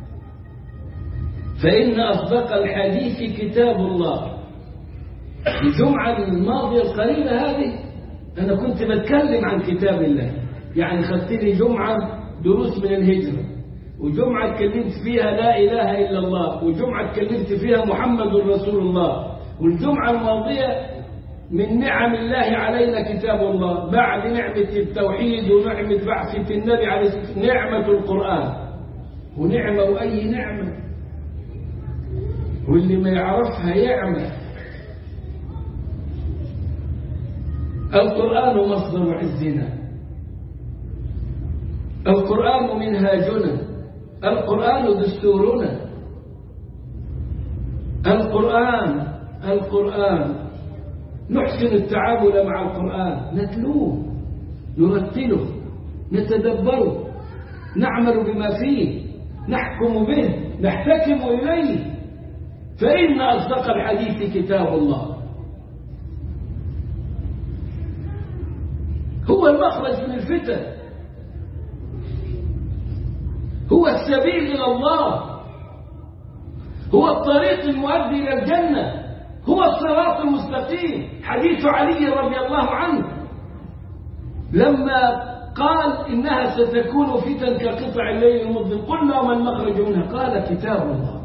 فإن أصدق الحديث كتاب الله الجمعة الماضية القريبة هذه أنا كنت بتكلم عن كتاب الله يعني خدت لي جمعة دروس من الهجرة وجمعة اتكلمت فيها لا إله إلا الله وجمعة اتكلمت فيها محمد رسول الله والجمعة الماضية من نعم الله علينا كتاب الله بعد نعمة التوحيد ونعمة بعثة النبي عليه نعمة القرآن ونعمة وأي نعمة واللي ما يعرفها يعمل القرآن مصدر عزنا القرآن منهاجنا القرآن دستورنا القرآن القرآن نحسن التعامل مع القرآن نتلوه نرتله نتدبره نعمل بما فيه نحكم به نحتكم إليه فإن أصدق الحديث كتاب الله هو المخرج من الفتن هو السبيل إلى الله هو الطريق المؤدي إلى الجنة هو الصراط المستقيم حديث علي رضي الله عنه لما قال إنها ستكون فتن كقطع الليل المظلم قلنا وما المخرج منها قال كتاب الله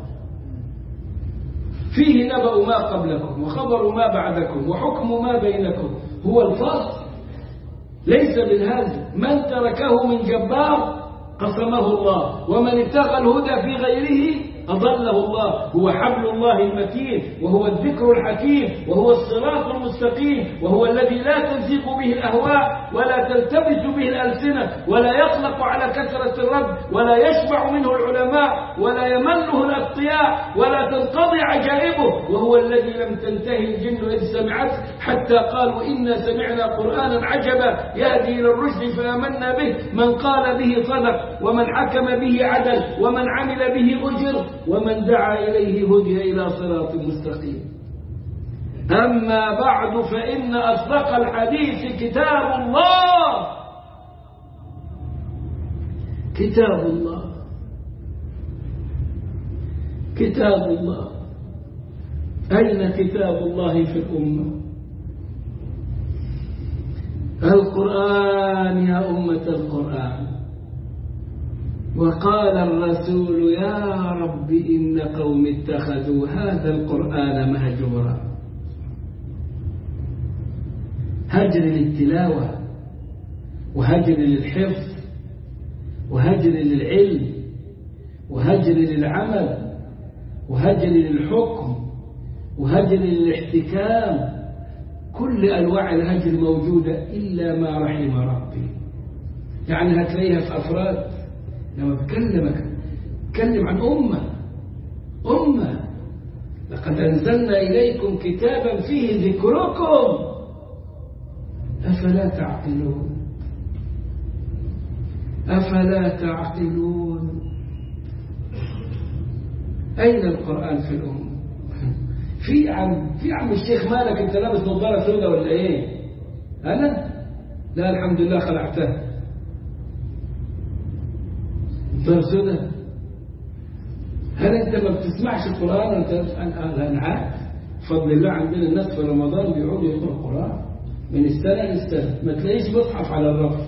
فيه نبأ ما قبلكم وخبر ما بعدكم وحكم ما بينكم هو الفصل ليس بالهزل من تركه من جبار قسمه الله ومن ابتغى الهدى في غيره أضله الله هو حبل الله المتين وهو الذكر الحكيم وهو الصراط المستقيم وهو الذي لا تزيغ به الأهواء ولا تلتبس به الألسنة ولا يخلق على كثرة الرد ولا يشبع منه العلماء ولا يمله الأتقياء ولا تنقضي عجائبه وهو الذي لم تنتهي الجن إذ سمعته حتى قالوا إنا سمعنا قرآنا عجبا يهدي إلى الرشد فآمنا به من قال به صدق ومن حكم به عدل ومن عمل به أجر ومن دعا إليه هدي إلى صراط مستقيم أما بعد فإن أصدق الحديث كتاب الله كتاب الله كتاب الله أين كتاب الله في الأمة القرآن يا أمة القرآن وقال الرسول يا رب إن قوم اتخذوا هذا القرآن مهجورا هجر للتلاوة وهجر للحفظ وهجر للعلم وهجر للعمل وهجر للحكم وهجر للاحتكام كل أنواع الهجر موجودة إلا ما رحم ربي يعني هتلاقيها في أفراد لما بكلمك بتكلم عن أمة أمة لقد أنزلنا إليكم كتابا فيه ذكركم أفلا تعقلون أفلا تعقلون أين القرآن في الأمة في عم في عم الشيخ مالك أنت لابس نظارة سوداء ولا إيه أنا لا الحمد لله خلعتها نظارة سوداء هل أنت ما بتسمعش القرآن أنت أنا عارف بفضل الله عندنا الناس في رمضان بيقعدوا يقرأوا القرآن من السنة للسنة ما تلاقيش مصحف على الرف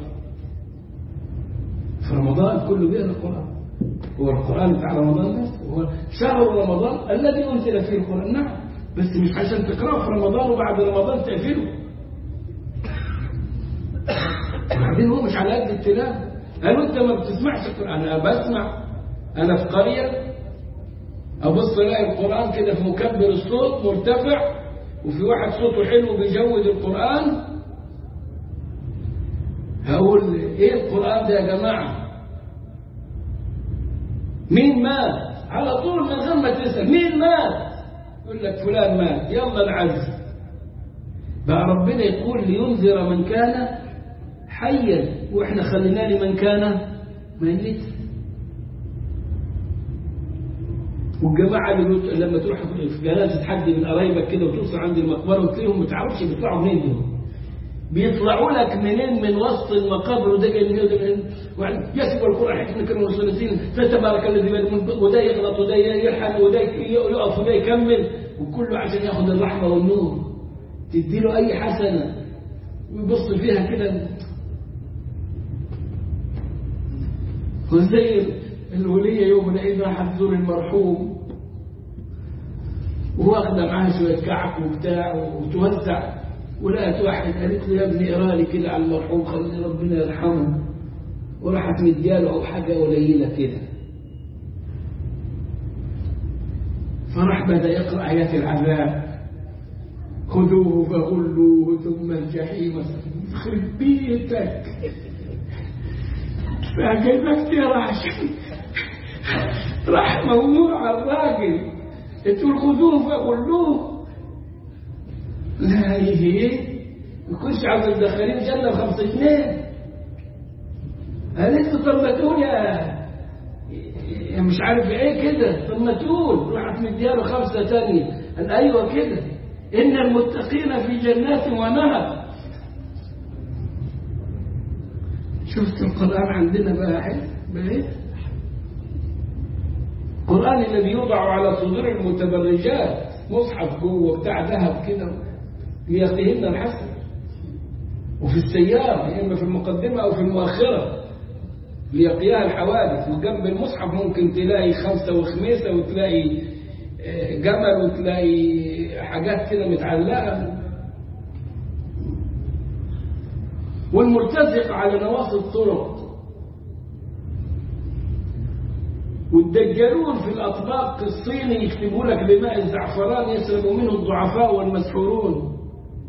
في رمضان كله بيقرأ القرآن هو القرآن بتاع رمضان بس هو شهر رمضان الذي أنزل فيه القرآن نعم بس مش عشان تقرأه في رمضان وبعد رمضان تقفله وبعدين هو مش على قد التلاوة قالوا انت ما بتسمعش القرآن انا بسمع انا في قرية ابص الاقي القرآن كده في مكبر الصوت مرتفع وفي واحد صوته حلو بيجود القرآن هقول ايه القرآن ده يا جماعة مين مات على طول من غير ما تسأل مين مات يقول لك فلان مات يلا العز بقى ربنا يقول لينذر من كان حيا واحنا خلينا لمن كان ميتا والجماعة اللي لما تروح في جنازة حد من قرايبك كده وتوصل عند المقبرة وتلاقيهم ما تعرفش بيطلعوا منين دول بيطلعوا لك منين من وسط المقابر وده جاي منين وده منين يسب القرآن حكمة كانوا مثلثين فتبارك الذي بيده وده يغلط وده يلحن وده يقف وده يكمل وكله عشان ياخد الرحمة والنور تديله أي حسنة ويبص فيها كده وزي الولية يوم العيد راحت تزور المرحوم واخده معاها شوية كعك وبتاع وتوزع ولقت واحد قالت له يا ابني اقرا لي كده على المرحوم خلي ربنا يرحمه وراحت مدياله حاجة قليلة كده فراح بدأ يقرأ آيات العذاب خذوه فغلوه ثم الجحيم يخرب بيتك فجايبك ترى عشان راح موضوع الراجل تقول خذوه فغلوه لا يجي يكونش عاوز الدخلين جنة بخمسة جنيه قالت له طب ما تقول يا مش عارف ايه كده طب ما تقول راحت مدياله خمسة تانية قال ايوه كده ان المتقين في جنات ونهر شفت القرآن عندنا بقى حلو بقى القرآن الذي يوضع على صدور المتبرجات مصحف جوه بتاع ذهب كده ليقيهن الحسن وفي السيارة يا إما في المقدمة أو في المؤخرة ليقيها الحوادث وجنب المصحف ممكن تلاقي خمسة وخميسة وتلاقي جمل وتلاقي حاجات كده متعلقة والملتزق على نواصي الطرق والدجالون في الأطباق الصيني يكتبوا لك بماء الزعفران يشرب منه الضعفاء والمسحورون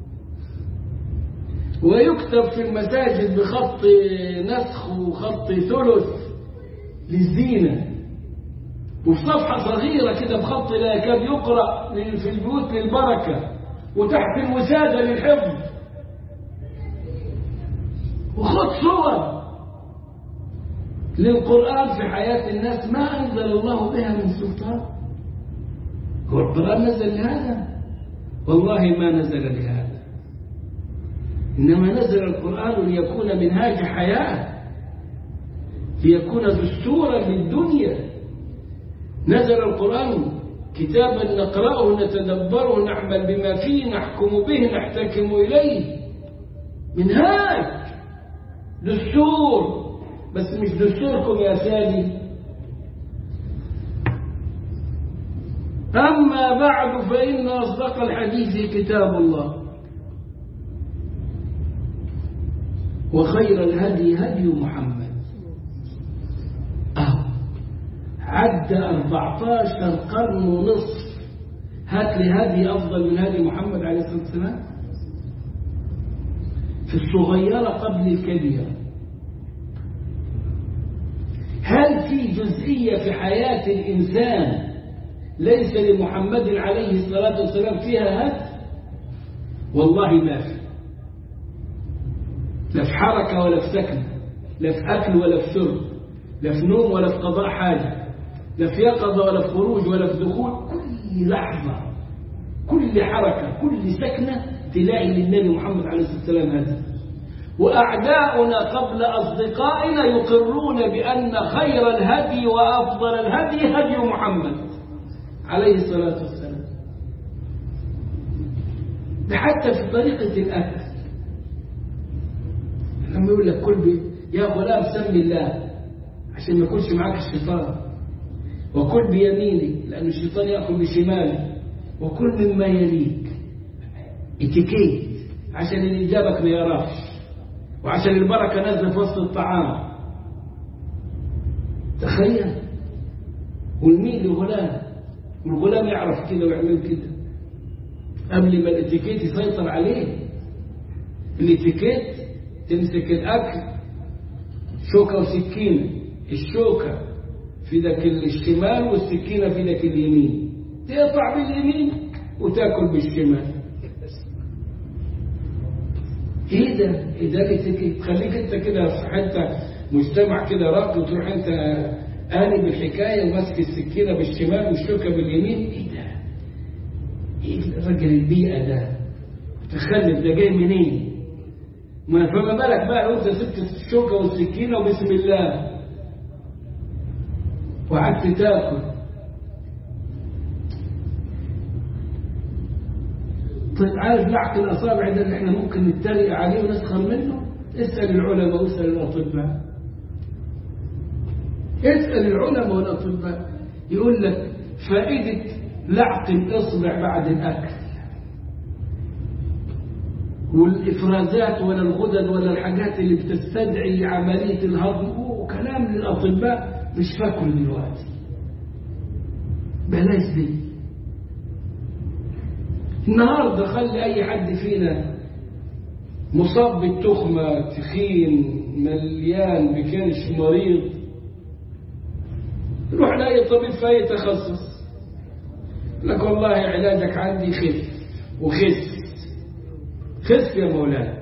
ويكتب في المساجد بخط نسخ وخط ثلث للزينة وفي صفحة صغيرة كده بخط لا يكاد يقرأ في البيوت للبركة وتحت الوسادة للحفظ وخد صور للقرآن في حياة الناس ما أنزل الله بها من سلطان هو القرآن نزل لهذا والله ما نزل لهذا إنما نزل القرآن ليكون منهاج حياة ليكون دستورا للدنيا نزل القرآن كتابا نقرأه نتدبره نعمل بما فيه نحكم به نحتكم إليه منهاج دستور بس مش دستوركم يا سادي أما بعد فإن أصدق الحديث كتاب الله وخير الهدي هدي محمد أهو عدى 14 قرن ونصف هات لي هدي أفضل من هدي محمد عليه الصلاة والسلام في الصغيرة قبل الكبيرة هل في جزئية في حياة الإنسان ليس لمحمد عليه الصلاة والسلام فيها هذا والله ما في لا في حركة ولا في سكن لا في أكل ولا في شرب لا في نوم ولا في قضاء حاجة لا في يقظة ولا في خروج ولا في دخول كل لحظة كل حركة كل سكنة تلاقي للنبي محمد عليه الصلاة والسلام هذا وأعداؤنا قبل أصدقائنا يقرون بأن خير الهدي وأفضل الهدي هدي محمد عليه الصلاة والسلام ده حتى في طريقة الأكل لما يقول لك كل بي يا غلام سمي الله عشان ما يكونش معاك الشيطان وكل بيمينك لأن الشيطان يأكل بشماله وكل مما يليك اتيكيت عشان اللي جابك ما يراش وعشان البركة نازلة في وسط الطعام تخيل والمين الغلام والغلام يعرف كده ويعمل كده قبل ما الاتيكيت يسيطر عليه الاتيكيت تمسك الاكل شوكه وسكينه الشوكه في ذاك الشمال والسكينه في ذاك اليمين تقطع باليمين وتاكل بالشمال ايه ده ايه ده الاتيكيت خليك انت كده في حته مجتمع كده راقي وتروح انت قالب الحكايه وماسك السكينه بالشمال والشوكه باليمين ايه ده ايه الراجل البيئه ده تخلف ده جاي منين ما فما بالك بقى لو انت سبت الشوكه والسكينه وبسم الله وقعدت تاكل طيب عارف لعق الاصابع ده اللي احنا ممكن نتريق عليه ونسخر منه اسال العلماء واسال الاطباء اسال العلماء والاطباء يقول لك فائده لعق الاصبع بعد الاكل والإفرازات ولا الغدد ولا الحاجات اللي بتستدعي عملية الهضم وكلام للأطباء مش فاكر دلوقتي بلاش دي النهاردة خلي أي حد فينا مصاب بالتخمة تخين مليان بكرش مريض روح لأي طبيب في أي تخصص لك والله علاجك عندي خف وخس خف يا مولانا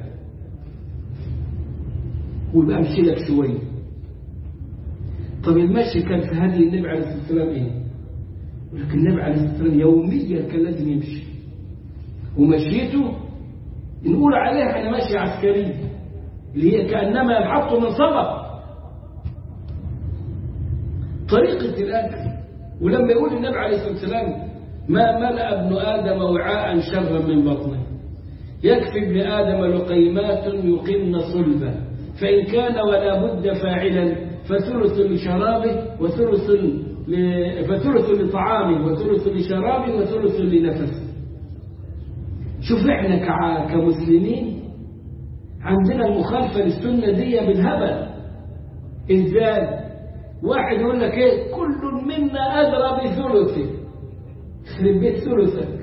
ويبقى امشي لك شويه طب المشي كان في هدي النبي عليه الصلاه والسلام ايه؟ لكن النبي عليه الصلاه والسلام يوميا كان لازم يمشي ومشيته نقول عليها احنا ماشي عسكري اللي هي كانما يبحث من صبر طريقه الاكل ولما يقول النبي عليه الصلاه والسلام ما ملا ابن ادم وعاء شرا من بطنه يكفي ابن آدم لقيمات يقمن صلبا فإن كان ولا بد فاعلا فثلث لشرابه وثلث ل... فثلث لطعامه وثلث لشرابه وثلث لنفسه شوف احنا كع... كمسلمين عندنا المخالفة للسنة دي بالهبل ازاي واحد يقول لك ايه كل منا أدرى بثلثه يخرب بيت ثلثك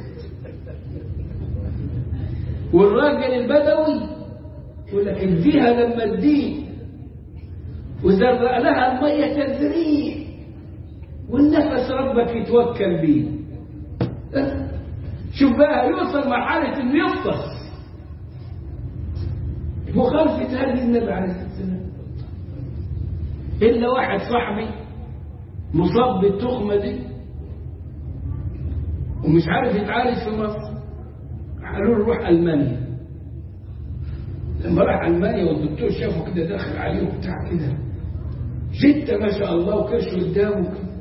والراجل البدوي يقول لك اديها لما تديه وزرع لها المية تزريع والنفس ربك يتوكل بيه شوف بقى يوصل مرحلة انه يفطس مخالفة هذه النبي عليه الصلاة والسلام إلا واحد صاحبي مصاب بالتخمة دي ومش عارف يتعالج في مصر قالوا له روح المانيا لما راح المانيا والدكتور شافه كده داخل عليه وبتاع كده جدة ما شاء الله وكرشه قدامه كده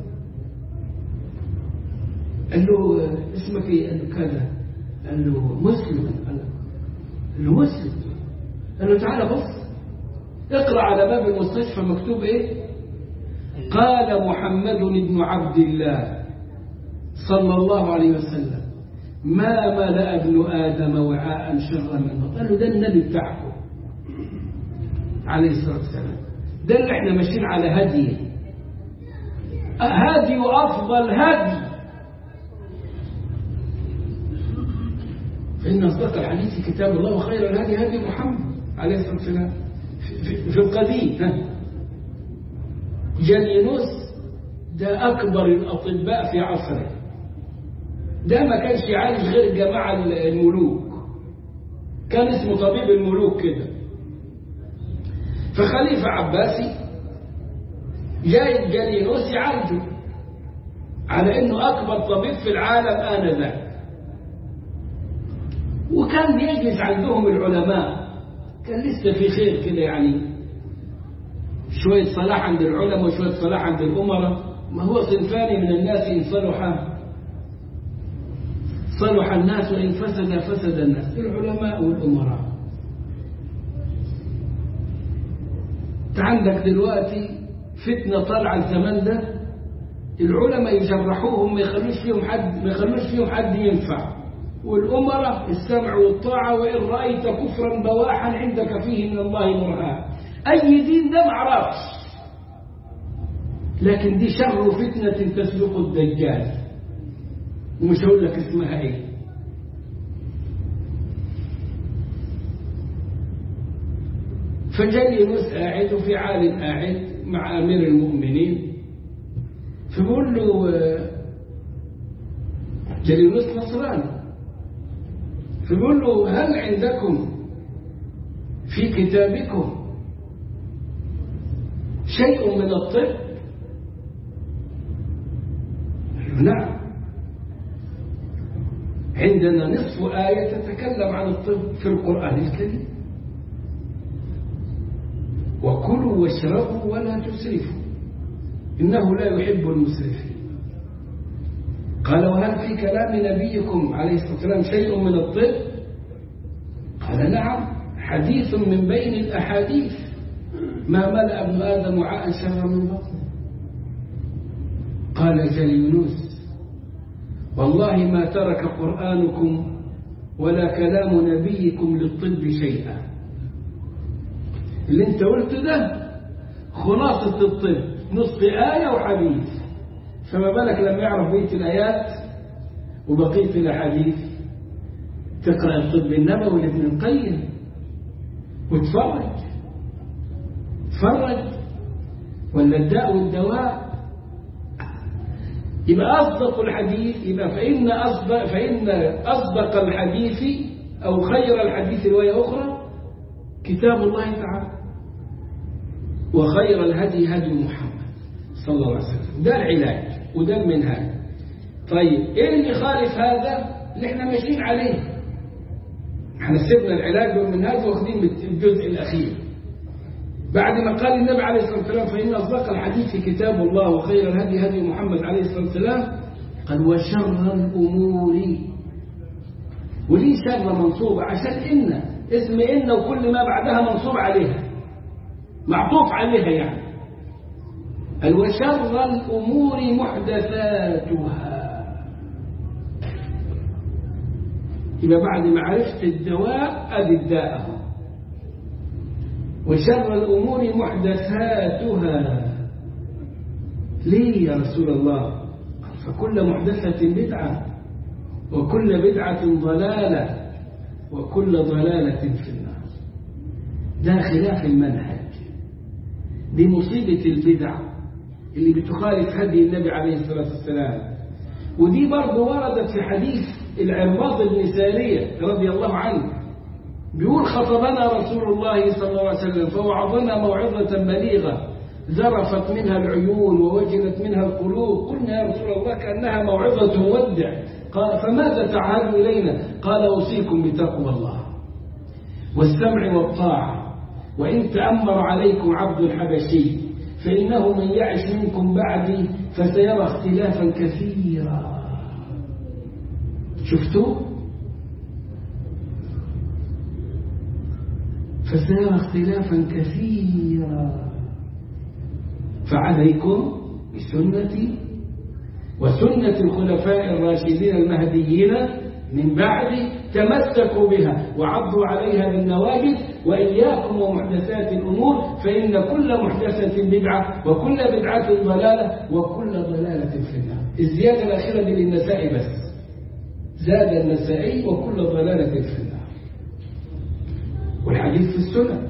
قال له اسمك ايه؟ قال له كذا قال له مسلم قال له مسلم قال له تعالى بص اقرا على باب المستشفى مكتوب ايه؟ قال محمد بن عبد الله صلى الله عليه وسلم ما ملأ ابن آدم وعاء شرا من بطن قال له ده النبي بتاعكم عليه الصلاة والسلام ده اللي احنا ماشيين على هديه هدي أفضل هدي فإن أصدق الحديث كتاب الله وخير الهدي هدي محمد عليه الصلاة والسلام في, في القديم جالينوس ده أكبر الأطباء في عصره ده ما كانش يعالج غير جماعة الملوك كان اسمه طبيب الملوك كده فخليفة عباسي جاي جالينوس يعالجه على انه اكبر طبيب في العالم انذاك وكان بيجلس عندهم العلماء كان لسه في خير كده يعني شوية صلاح عند العلماء وشوية صلاح عند الأمراء ما هو صنفان من الناس إن صلحا صلح الناس وإن فسد فسد الناس العلماء والأمراء انت عندك دلوقتي فتنة طالعة الزمان ده العلماء يجرحوهم ما يخلوش فيهم حد ما يخلوش فيهم حد ينفع والأمراء السمع والطاعة وإن رأيت كفرا بواحا عندك فيه من الله برهان أي دين ده معرفش لكن دي شر فتنة تسبق الدجال ومش هقول لك اسمها ايه فجاء يونس قاعد وفي عالم قاعد مع امير المؤمنين فبقول له جليونس نصراني فبقول له هل عندكم في كتابكم شيء من الطب نعم عندنا نصف آية تتكلم عن الطب في القرآن الكريم وكلوا واشربوا ولا تسرفوا إنه لا يحب المسرفين قال وهل في كلام نبيكم عليه الصلاة والسلام شيء من الطب قال نعم حديث من بين الأحاديث ما ملأ ابن آدم وعاء شر من بطنه قال جليونوس والله ما ترك قرآنكم ولا كلام نبيكم للطب شيئا اللي انت قلته ده خلاصة الطب نصف آية وحديث فما بالك لما يعرف بقية الآيات وبقية الأحاديث تقرأ الطب النبوي لابن القيم وتفرج تفرج ولا الداء والدواء يبقى أصدق الحديث يبقى فإن أصدق, فإن أصدق الحديث أو خير الحديث رواية أخرى كتاب الله تعالى وخير الهدي هدي محمد صلى الله عليه وسلم ده العلاج وده المنهاج طيب ايه اللي يخالف هذا اللي احنا ماشيين عليه احنا سيبنا العلاج والمنهاج واخدين الجزء الاخير بعد ما قال النبي عليه الصلاه والسلام فان اصدق الحديث كتاب الله وخير الهدي هدي محمد عليه الصلاه والسلام قال وشر الامور وليه شر منصوبه عشان ان اسم ان وكل ما بعدها منصوب عليها معطوف عليها يعني قال وشر الأمور محدثاتها يبقى بعد ما عرفت الدواء أدي الداء وشر الأمور محدثاتها ليه يا رسول الله فكل محدثة بدعة وكل بدعة ضلالة وكل ضلالة في النار ده خلاف المنهج دي مصيبة البدع اللي بتخالف هدي النبي عليه الصلاة والسلام ودي برضه وردت في حديث العرباض بن سارية رضي الله عنه بيقول خطبنا رسول الله صلى الله عليه وسلم فوعظنا موعظة بليغة ذرفت منها العيون ووجلت منها القلوب قلنا يا رسول الله كأنها موعظة مودع قال فماذا تعهد إلينا قال أوصيكم بتقوى الله والسمع والطاعة وإن تأمر عليكم عبد الحبشي فإنه من يعش منكم بعدي فسيرى اختلافا كثيرا شفتوا فسيرى اختلافا كثيرا فعليكم بسنتي وسنة الخلفاء الراشدين المهديين من بعد تمسكوا بها وعضوا عليها بالنواجذ وإياكم ومحدثات الأمور فإن كل محدثة بدعة وكل بدعة ضلالة وكل ضلالة في النار الزيادة الأخيرة دي للنساء بس زاد النسائي وكل ضلالة في النار والحديث في السنن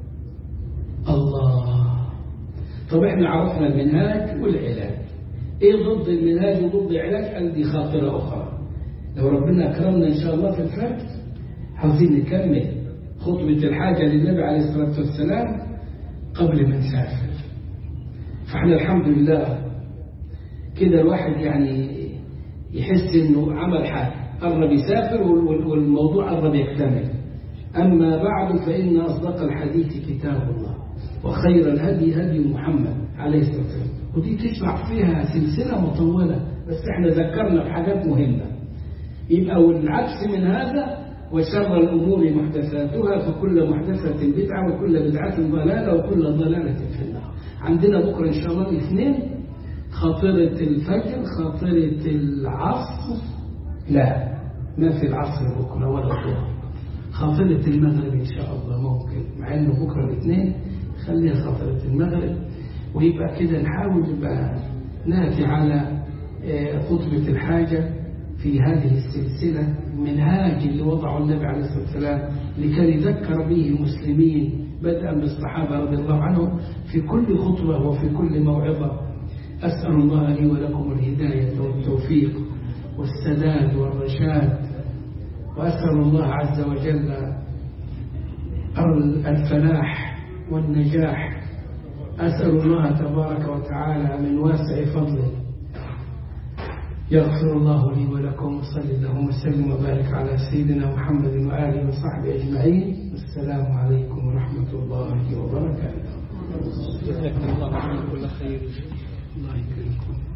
الله طب احنا عرفنا المنهاج والعلاج ايه ضد المنهاج وضد العلاج قال دي خاطرة أخرى لو ربنا أكرمنا إن شاء الله في الفجر عاوزين نكمل خطبة الحاجة للنبي عليه الصلاة والسلام قبل ما نسافر فاحنا الحمد لله كده الواحد يعني يحس انه عمل حاجة قرب يسافر والموضوع قرب يكتمل أما بعد فإن أصدق الحديث كتاب الله وخير الهدي هدي محمد عليه الصلاة والسلام ودي تشرح فيها سلسلة مطولة بس احنا ذكرنا بحاجات مهمة يبقى والعكس من هذا وشر الأمور محدثاتها فكل محدثة بدعة وكل بدعة ضلالة وكل ضلالة في النار عندنا بكرة إن شاء الله الاثنين خاطرة الفجر خاطرة العصر لا ما في العصر بكرة ولا الظهر خاطرة المغرب إن شاء الله ممكن مع إنه بكرة الاثنين خليها خاطرة المغرب ويبقى كده نحاول يبقى نأتي على خطبة الحاجة في هذه السلسلة منهاج اللي وضعه النبي عليه الصلاة والسلام لكي يذكر به المسلمين بدءا بالصحابة رضي الله عنهم في كل خطبة وفي كل موعظة أسأل الله لي ولكم الهداية والتوفيق والسداد والرشاد وأسأل الله عز وجل الفلاح والنجاح أسأل الله تبارك وتعالى من واسع فضله يغفر الله لي ولكم وصلى اللهم وسلم وبارك على سيدنا محمد وآله وصحبه أجمعين السلام عليكم ورحمة الله وبركاته جزاكم الله كل خير الله يكرمكم